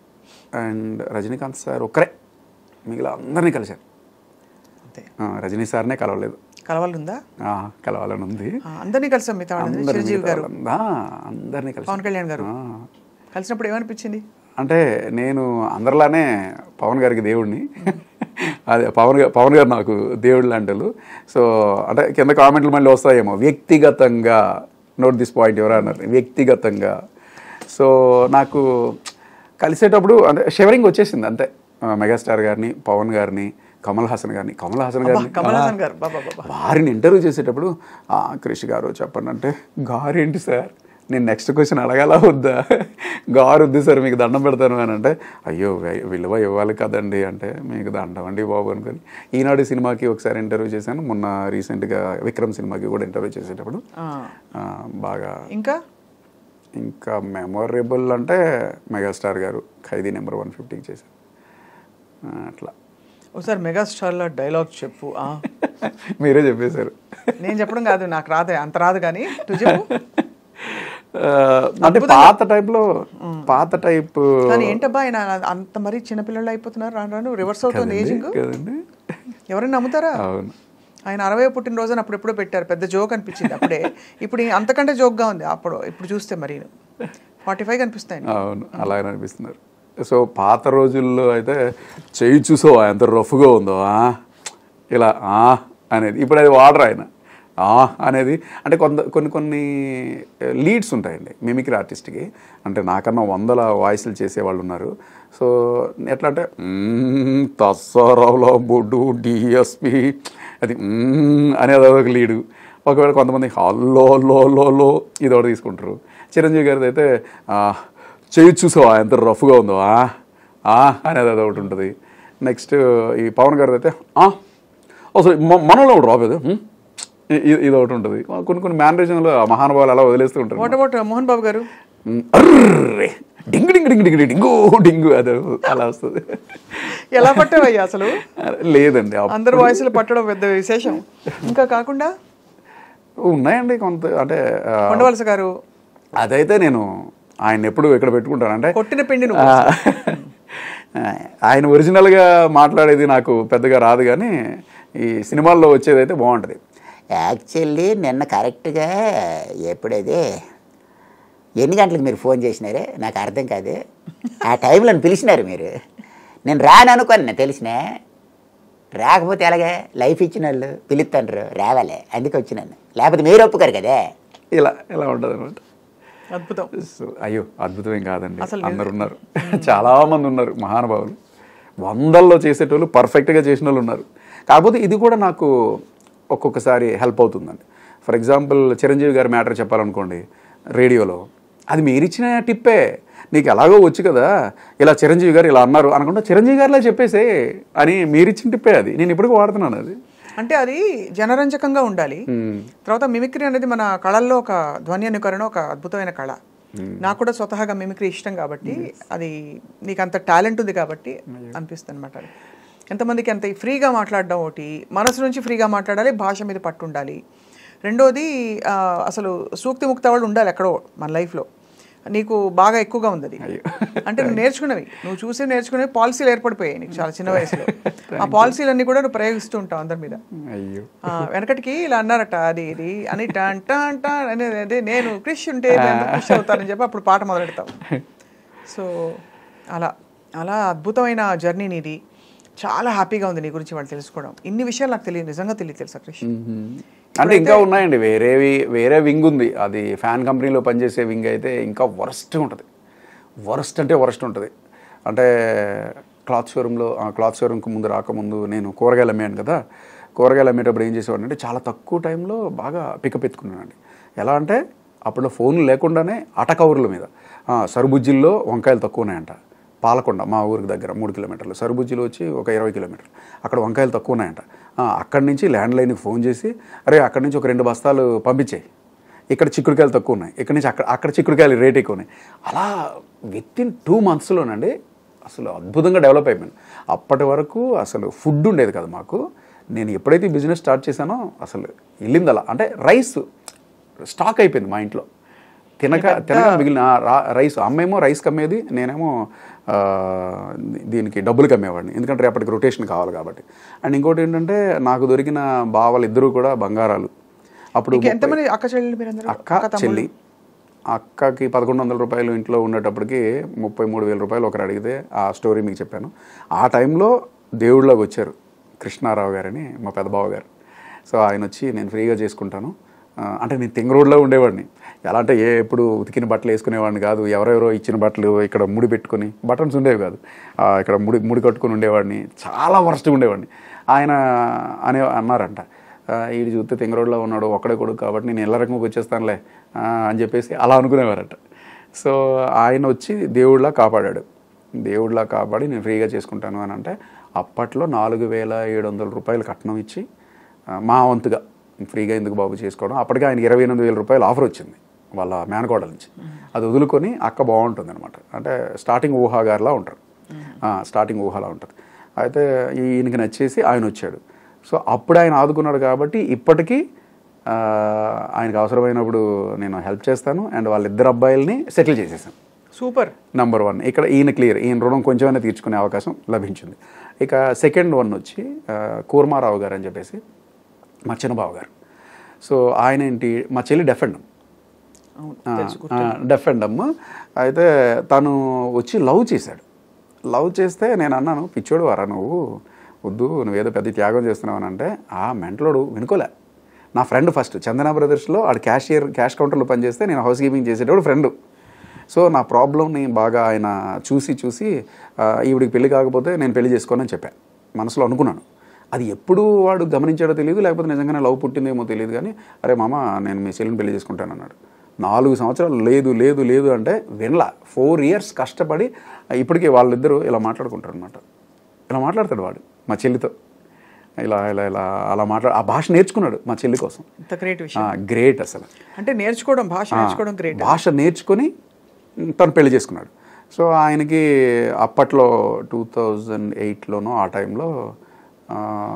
and Rajinikanth sir ఒక్కరే మిగిలిన అందరినీ కలిశారు అంతే ఆ, రజనీ సార్నే కలవలేదు కలవాలి ఉందా ఆ, కలవాలని ఉంది ఆ, అందరినీ కలిసాం మిగతా వాళ్ళని అందరినీ చిరంజీవి గారు మిగతా వాళ్ళందా, అందరినీ కలిసి పవన్ కళ్యాణ్ గారు కలిసినప్పుడు ఏమనిపించింది అంటే నేను అందరిలానే పవన్ గారికి దేవుడిని అదే పవన్ గారు పవన్ గారు నాకు దేవుడు లాంటి సో అంటే కింద కామెంట్లు మళ్ళీ వస్తాయేమో వ్యక్తిగతంగా నోట్ దిస్ పాయింట్ ఎవరు అన్నారు వ్యక్తిగతంగా సో నాకు కలిసేటప్పుడు అంటే షివరింగ్ వచ్చేసింది అంతే ఆ, మెగాస్టార్ గారిని పవన్ గారిని కమల్ హాసన్ గారిని కమల్ హాసన్ గారిని కమల్ హాసన్ ఆ, గారు బాబా బాబా వారిని ఇంటర్వ్యూ చేసేటప్పుడు "ఆ, క్రిష్ గారు చెప్పండి అంటే గారు ఏంటి సార్ నేను నెక్స్ట్ క్వశ్చన్ అడగాల వద్దా గారు వద్దు సార్ మీకు దండం పెడతాను అని అంటే అయ్యో వే- విలువ ఇవ్వాలి కదండి అంటే మీకు దండం అండి బాబు అనుకొని ఈనాడు సినిమాకి ఒకసారి ఇంటర్వ్యూ చేశాను మొన్న రీసెంట్గా విక్రమ్ సినిమాకి కూడా ఇంటర్వ్యూ చేసేటప్పుడు ఆ, ఆ, బాగా ఇంకా ఇంకా మెమొరబుల్ అంటే మెగాస్టార్ గారు ఖైదీ నెంబర్ వన్ ఫిఫ్టీకి చేశారు ఆ, అట్లా ఒకసారి మెగాస్టార్లో డైలాగ్ చెప్పు ఆ. మీరే చెప్పేశారు నేను చెప్పడం కాదు నాకు రాదు అంత రాదు కానీ నువ్వు చెప్పు ఆ, అంటే పాత టైప్లో పాత టైప్ కానీ ఏంటబ్బా ఆయన అంత మరీ చిన్నపిల్లలు అయిపోతున్నారు రాను రాను రివర్స్ అవుతుంది ఏజింగ్ కదండి ఎవరైనా నమ్ముతారా అవును ఆయన అరవై పుట్టినరోజున అప్పుడు ఎప్పుడో పెట్టారు పెద్ద జోక్ అనిపించింది అప్పుడే ఇప్పుడు ఈ- అంతకంటే జోక్గా ఉంది అప్పుడు ఇప్పుడు చూస్తే మరి ఫార్టీ ఫైవ్ కనిపిస్తాయి అవును అలాగే అనిపిస్తున్నారు సో పాత రోజుల్లో అయితే చెయ్యి చూసో ఎంత రఫ్గా ఉందో ఆ, ఇలా ఆ అనేది ఇప్పుడు అది వాడరు ఆయన ఆ అనేది అంటే కొంత కొన్ని కొన్ని లీడ్స్ ఉంటాయండి మిమిక్రీ ఆర్టిస్ట్కి అంటే నాకన్నా వందల వాయిస్లు చేసేవాళ్ళు ఉన్నారు సో ఎట్లా అంటే "మ్మ్, తస్సారావులో బొడ్డు డిఎస్పి అది "మ్మ్" అనేది అదొక లీడు ఒకవేళ కొంతమంది హల్లో లో లో లో ఇది ఒకటి తీసుకుంటారు చిరంజీవి గారిది అయితే "ఆ, చెయ్యి చూసావా ఎంత రఫ్గా ఉందో ఆ ఆ అనేది అది ఒకటి ఉంటుంది నెక్స్ట్ ఈ పవన్ గారిది అయితే "ఆ, అసలు మ- మనలో ఒకటి రాబోదు ఇది ఒకటి ఉంటుంది కొన్ని కొన్ని మేనరేషన్లో మహానుభావులు అలా వదిలేస్తూ ఉంటారు వాట్ అబౌట్ మోహన్ బాబు గారు "మ్, అర్రే డింగ్ డింగ్ డింగ్ డింగ్ డింగు డింగు అది అలా వస్తుంది ఎలా పట్టావయ్యా అసలు లేదండి అప్పుడు అందరు వాయిస్లు పట్టడం పెద్ద విశేషం ఇంకా కాకుండా ఉన్నాయండి కొంత అంటే ఆ, కొండవలస గారు అదైతే నేను ఆయన ఎప్పుడు ఇక్కడ పెట్టుకుంటాను అంటే కొట్టిన పిండి నువ్వు ఆ, ఆయన ఒరిజినల్గా మాట్లాడేది నాకు పెద్దగా రాదు కానీ ఈ సినిమాల్లో వచ్చేదైతే బాగుంటుంది యాక్చువల్లీ నిన్న కరెక్ట్గా ఎప్పుడైతే ఎన్ని గంటలకు మీరు ఫోన్ చేసినారే నాకు అర్థం కాదు ఆ టైంలో నన్ను పిలిచినారు మీరు నేను రాను అనుకోను తెలిసినా రాకపోతే ఎలాగే లైఫ్ ఇచ్చిన వాళ్ళు పిలుస్తుంటారు రావాలే అందుకే వచ్చినాను లేకపోతే మీరు ఒప్పుకోరు కదా ఇలా ఇలా ఉంటుంది అనమాట అద్భుతం సో అయ్యో అద్భుతం ఏం కాదండి అసలు అందరు ఉన్నారు చాలా మంది ఉన్నారు మహానుభావులు వందల్లో చేసేటోళ్ళు పర్ఫెక్ట్గా చేసిన వాళ్ళు ఉన్నారు కాకపోతే ఇది కూడా నాకు ఒక్కొక్కసారి హెల్ప్ అవుతుందండి ఫర్ ఎగ్జాంపుల్ చిరంజీవి గారి మ్యాటర్ చెప్పాలనుకోండి రేడియోలో అది మీరిచ్చిన టిప్పే నీకు ఎలాగో వచ్చు కదా ఇలా చిరంజీవి గారు ఇలా అన్నారు అనుకుంటా చిరంజీవి గారిలా చెప్పేసే అని మీరిచ్చిన టిప్పే అది నేను ఇప్పటికీ వాడుతున్నాను అది అంటే అది జనరంజకంగా ఉండాలి తర్వాత మిమిక్రీ అనేది మన కళల్లో ఒక ధ్వని అనుకరణ ఒక అద్భుతమైన కళ నాకు కూడా స్వతహాగా మిమిక్రీ ఇష్టం కాబట్టి అది నీకు అంత టాలెంట్ ఉంది కాబట్టి అనిపిస్తుంది అనమాట అది ఎంతమందికి అంత ఫ్రీగా మాట్లాడడం ఒకటి మనసు నుంచి ఫ్రీగా మాట్లాడాలి భాష మీద పట్టు ఉండాలి రెండోది ఆ, అసలు సూక్తి ముక్త వాళ్ళు ఉండాలి ఎక్కడో మన లైఫ్లో నీకు బాగా ఎక్కువగా ఉంది అది అయ్యో. అంటే నువ్వు నేర్చుకున్నవి నువ్వు చూసి నేర్చుకునేవి పాలసీలు ఏర్పడిపోయాయి నీకు చాలా చిన్న వయసులో ఆ పాలసీలన్నీ కూడా నువ్వు ప్రయోగిస్తూ ఉంటావు అందరి మీద అయ్యో ఆ, వెనకటికి ఇలా అన్నారట అది ఇది అని టన్ టన్ టన్ అనేది అదే నేను క్రిష్ ఉంటే నేను క్రిష్ అవుతానని చెప్పి అప్పుడు పాట మొదలెడతావు సో అలా అలా అద్భుతమైన జర్నీ నీది చాలా హ్యాపీగా ఉంది నీ గురించి వాళ్ళు తెలుసుకోవడం ఇన్ని విషయాలు నాకు తెలియదు నిజంగా తెలియదు తెలుసా క్రిష్ అంటే ఇంకా ఉన్నాయండి వేరేవి వేరే వింగ్ ఉంది అది ఫ్యాన్ కంపెనీలో పనిచేసే వింగ్ అయితే ఇంకా వరస్ట్ ఉంటుంది వరస్ట్ అంటే వరస్ట్ ఉంటుంది అంటే క్లాత్ షోరూంలో క్లాత్ షోరూమ్కి ముందు రాకముందు నేను కూరగాయలు అమ్మాను కదా కూరగాయలు అమ్మేటప్పుడు ఏం చేసేవాడిని అంటే చాలా తక్కువ టైంలో బాగా పికప్ ఎత్తుకున్నానండి ఎలా అంటే అప్పుడు ఫోన్లు లేకుండానే అటకవర్ల మీద ఆ, సరుబుజ్జిల్లో వంకాయలు తక్కువ ఉన్నాయంట పాలకొండ మా ఊరికి దగ్గర మూడు కిలోమీటర్లు సరుబుజ్జిలో వచ్చి ఒక ఇరవై కిలోమీటర్లు అక్కడ వంకాయలు తక్కువ ఉన్నాయంట ఆ, అక్కడి నుంచి ల్యాండ్ లైన్కి ఫోన్ చేసి అరే అక్కడి నుంచి ఒక రెండు బస్తాలు పంపించేయి ఇక్కడ చిక్కుడుకాయలు తక్కువ ఉన్నాయి ఇక్కడ నుంచి అక్కడ అక్కడ చిక్కుడుకాయలు రేట్ ఎక్కువ ఉన్నాయి అలా విత్ ఇన్ టూ మంత్స్లోనండి అసలు అద్భుతంగా డెవలప్ అయిపోయింది అప్పటి వరకు అసలు ఫుడ్ ఉండేది కదా మాకు నేను ఎప్పుడైతే బిజినెస్ స్టార్ట్ చేశానో అసలు వెళ్ళింది అలా అంటే రైస్ స్టాక్ అయిపోయింది మా ఇంట్లో తినక తినక మిగిలిన ఆ రా- రైస్ అమ్మేమో రైస్ కమ్మేది నేనేమో ఆ, దీనికి డబ్బులు కమ్మేవాడిని ఎందుకంటే రేపటికి రొటేషన్ కావాలి కాబట్టి అండ్ ఇంకోటి ఏంటంటే నాకు దొరికిన బావలు ఇద్దరు కూడా బంగారాలు అప్పుడు నీకు ఎంతమంది అక్క చెల్లెలు మీరందరూ అక్క చెల్లి అక్కకి పదకొండు వందల రూపాయలు ఇంట్లో ఉండేటప్పటికి ముప్పై మూడు వేల రూపాయలు ఒకరు అడిగితే ఆ స్టోరీ మీకు చెప్పాను ఆ టైంలో దేవుళ్ళకి వచ్చారు కృష్ణారావు గారని మా పెద్దబావ గారు సో ఆయన వచ్చి నేను ఫ్రీగా చేసుకుంటాను ఆ, అంటే నేను తింగ రోడ్లో ఉండేవాడిని ఎలా అంటే ఏ ఎప్పుడు ఉతికిన బట్టలు వేసుకునేవాడిని కాదు ఎవరెవరో ఇచ్చిన బట్టలు ఇక్కడ ముడి పెట్టుకొని బటన్స్ ఉండేవి కాదు ఆ, ఇక్కడ ముడి ముడి కట్టుకుని ఉండేవాడిని చాలా వరస్ట్గా ఉండేవాడిని ఆయన అనే అన్నారంట ఆ, ఈడు చూస్తే తింగ రోడ్లో ఉన్నాడు ఒక్కడే కొడుకు కాబట్టి నేను ఎల్ల రకంగా వచ్చేస్తానులే ఆ, అని చెప్పేసి అలా అనుకునేవారట సో ఆయన వచ్చి దేవుడిలా కాపాడాడు దేవుడిలా కాపాడి నేను ఫ్రీగా చేసుకుంటాను అని అంటే అప్పట్లో నాలుగు వేల ఏడు వందల రూపాయలు కట్నం ఇచ్చి ఆ, మా వంతుగా ఫ్రీగా ఎందుకు బాబు చేసుకోవడం అప్పటికి ఆయన ఇరవై ఎనిమిది వేల రూపాయలు ఆఫర్ వచ్చింది వాళ్ళ మేనకోడల నుంచి అది వదులుకొని అక్క బాగుంటుంది అనమాట అంటే స్టార్టింగ్ ఊహాగారిలా ఉంటారు ఆ, స్టార్టింగ్ ఊహలా ఉంటుంది అయితే ఈయనకి నచ్చేసి ఆయన వచ్చాడు సో అప్పుడు ఆయన ఆదుకున్నాడు కాబట్టి ఇప్పటికీ ఆ, ఆయనకు అవసరమైనప్పుడు నేను హెల్ప్ చేస్తాను అండ్ వాళ్ళిద్దరు అబ్బాయిల్ని సెటిల్ చేసేసాను సూపర్ నంబర్ వన్ ఇక్కడ ఈయన క్లియర్ ఈయన రుణం కొంచెమైనా తీర్చుకునే అవకాశం లభించింది ఇక సెకండ్ వన్ వచ్చి ఆ, కూర్మారావు గారు అని చెప్పేసి మా చిన్నబావ గారు సో ఆయన ఏంటి మా చెల్లి డెఫెండమ్ అవును డెఫెండమ్ అయితే తను వచ్చి లవ్ చేశాడు లవ్ చేస్తే నేను అన్నాను పిచ్చోడు వారా నువ్వు వద్దు నువ్వేదో పెద్ద త్యాగం చేస్తున్నావు అని అంటే ఆ మెంటలోడు వినుకోలే నా ఫ్రెండ్ ఫస్ట్ చందన బ్రదర్స్లో ఆడు క్యాషియర్ క్యాష్ కౌంటర్లో పనిచేస్తే నేను హౌస్ కీపింగ్ చేసేటప్పుడు ఫ్రెండ్ సో నా ప్రాబ్లమ్ని బాగా ఆయన చూసి చూసి ఆ, ఈవిడికి పెళ్లి కాకపోతే నేను పెళ్లి చేసుకోనని చెప్పాను మనసులో అనుకున్నాను అది ఎప్పుడు వాడు గమనించాడో తెలియదు లేకపోతే నిజంగానే లవ్ పుట్టిందేమో తెలియదు కానీ అరే మామ నేను మీ చెల్లిని పెళ్లి చేసుకుంటాను అన్నాడు నాలుగు సంవత్సరాలు లేదు లేదు లేదు అంటే వినలా ఫోర్ ఇయర్స్ కష్టపడి ఇప్పటికీ వాళ్ళిద్దరూ ఇలా మాట్లాడుకుంటారు అనమాట ఇలా మాట్లాడతాడు వాడు మా చెల్లితో ఇలా ఇలా ఇలా అలా మాట్లాడు ఆ భాష నేర్చుకున్నాడు మా చెల్లి కోసం ఇంత గ్రేట్ విషయం గ్రేట్ అసలు అంటే నేర్చుకోవడం భాష నేర్చుకోవడం గ్రేట్ భాష నేర్చుకొని తను పెళ్లి చేసుకున్నాడు సో ఆయనకి అప్పట్లో టూ థౌజండ్ ఎయిట్లోనో ఆ టైంలో ఆ,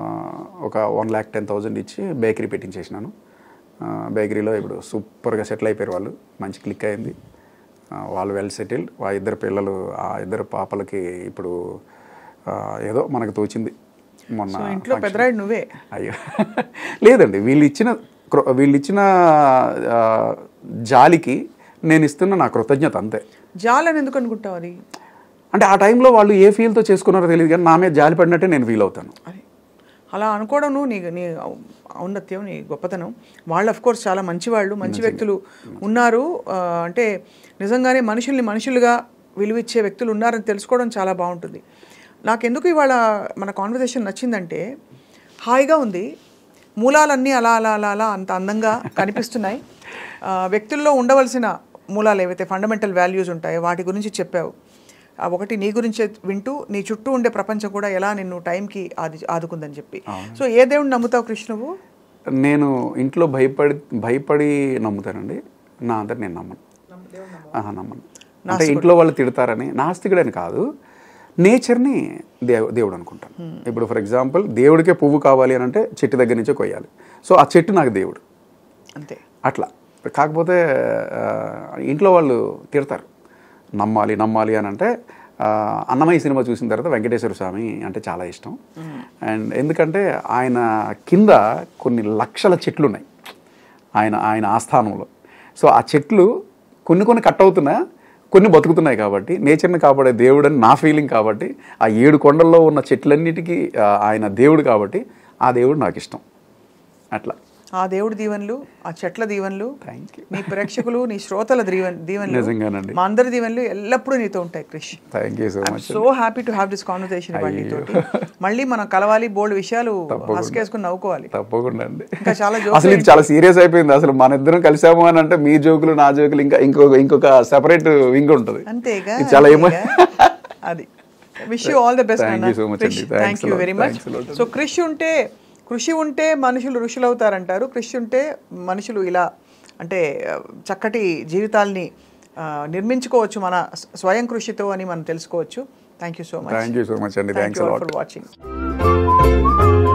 ఒక వన్ ల్యాక్ టెన్ థౌజండ్ ఇచ్చి బేకరీ పెట్టించేసినాను ఆ, బేకరీలో ఇప్పుడు సూపర్గా సెటిల్ అయిపోయారు వాళ్ళు మంచి క్లిక్ అయింది ఆ, వాళ్ళు వెల్ సెటిల్డ్ ఆ ఇద్దరు పిల్లలు ఆ ఇద్దరు పాపలకి ఇప్పుడు ఆ, ఏదో మనకు తోచింది మొన్న సో ఇంట్లో పెద్దరాయుడు నువ్వే అయ్యో లేదండి వీళ్ళు ఇచ్చిన కృ- వీళ్ళు ఇచ్చిన ఆ, జాలికి నేను ఇస్తున్న నా కృతజ్ఞత అంతే జాలని ఎందుకు అనుకుంటావు అది అంటే ఆ టైంలో వాళ్ళు ఏ ఫీల్తో చేసుకున్నారో తెలియదు కానీ నా మీద జాలి పడినట్టే నేను ఫీల్ అవుతాను అది అలా అనుకోవడం నువ్వు నీ నీ ఔ- ఔన్నత్యం నీ గొప్పతనం వాళ్ళు అఫ్ కోర్స్ చాలా మంచి వాళ్ళు మంచి వ్యక్తులు ఉన్నారు ఆ, అంటే నిజంగానే మనుషుల్ని మనుషులుగా విలువిచ్చే వ్యక్తులు ఉన్నారని తెలుసుకోవడం చాలా బాగుంటుంది నాకెందుకు ఇవాళ మన కాన్వర్జేషన్ నచ్చిందంటే హాయిగా ఉంది మూలాలన్నీ అలా అలా అలా అలా అంత అందంగా కనిపిస్తున్నాయి ఆ, వ్యక్తుల్లో ఉండవలసిన మూలాలు ఏవైతే ఫండమెంటల్ వాల్యూస్ ఉంటాయో వాటి గురించి చెప్పావు ఆ ఒకటి నీ గురించి వింటూ నీ చుట్టూ ఉండే ప్రపంచం కూడా ఎలా నిన్ను టైంకి ఆది ఆదుకుందని చెప్పి సో ఏ దేవుడిని నమ్ముతావు కృష్ణువు నేను ఇంట్లో భయపడి భయపడి నమ్ముతానండి నా అంతా నేను నమ్మను ఆహా, నమ్మను అంటే ఇంట్లో వాళ్ళు తిడతారని నాస్తికుడని కాదు నేచర్ని దేవు దేవుడు అనుకుంటాను ఇప్పుడు ఫర్ ఎగ్జాంపుల్ దేవుడికే పువ్వు కావాలి అని అంటే చెట్టు దగ్గర నుంచే కొయ్యాలి సో ఆ చెట్టు నాకు దేవుడు అంతే అట్లా కాకపోతే ఆ, ఇంట్లో వాళ్ళు తిడతారు నమ్మాలి నమ్మాలి అని అంటే ఆ, అన్నమయ్య సినిమా చూసిన తర్వాత వెంకటేశ్వర స్వామి అంటే చాలా ఇష్టం అండ్ ఎందుకంటే ఆయన కింద కొన్ని లక్షల చెట్లు ఉన్నాయి ఆయన ఆయన ఆస్థానంలో సో ఆ చెట్లు కొన్ని కొన్ని కట్ అవుతున్నా కొన్ని బతుకుతున్నాయి కాబట్టి నేచర్ని కాపాడే దేవుడు అని నా ఫీలింగ్ కాబట్టి ఆ ఏడు కొండల్లో ఉన్న చెట్లన్నిటికీ ఆ, ఆయన దేవుడు కాబట్టి ఆ దేవుడు నాకు ఇష్టం అట్లా ఆ దేవుడి దీవెనలు ఆ చెట్ల దీవెనలు థ్యాంక్ యూ నీ ప్రేక్షకులు నీ శ్రోతల దీవెన దీవెనలు నిజంగానండి. మా అందరి దీవెనలు ఎల్లప్పుడూ నీతో ఉంటాయి Krish thank you so I'm much so happy to have this conversation ఇవాళ అయ్యో. నీతోటి మళ్ళీ మనం కలవాలి బోల్డ్ విషయాలు తప్పకుండా. హస్కేసుకుని నవ్వుకోవాలి తప్పకుండా అండి ఇంకా చాలా jokes అసలు ఇది చాలా సీరియస్ అయిపోయింది అసలు మన ఇద్దరం కలిసాము అని అంటే మీ జోకులు నా జోకులు ఇంకా ఇంకొక ఇంకొక సెపరేట్ వింగ్ ఉంటుంది అంతేగా ఇది చాలా ఏమో అంతేగా. అది wish you all the best Thank you so much అండి. Thanks thank a you lot. Very much Thanks a lot. So కృషి ఉంటే కృషి ఉంటే మనుషులు ఋషులు అవుతారంటారు కృషి ఉంటే మనుషులు ఇలా అంటే ఆ, చక్కటి జీవితాల్ని ఆ, నిర్మించుకోవచ్చు మన స్వ- స్వయం కృషితో అని మనం తెలుసుకోవచ్చు thank you so much thank you so much అండి thank thanks you a lot for watching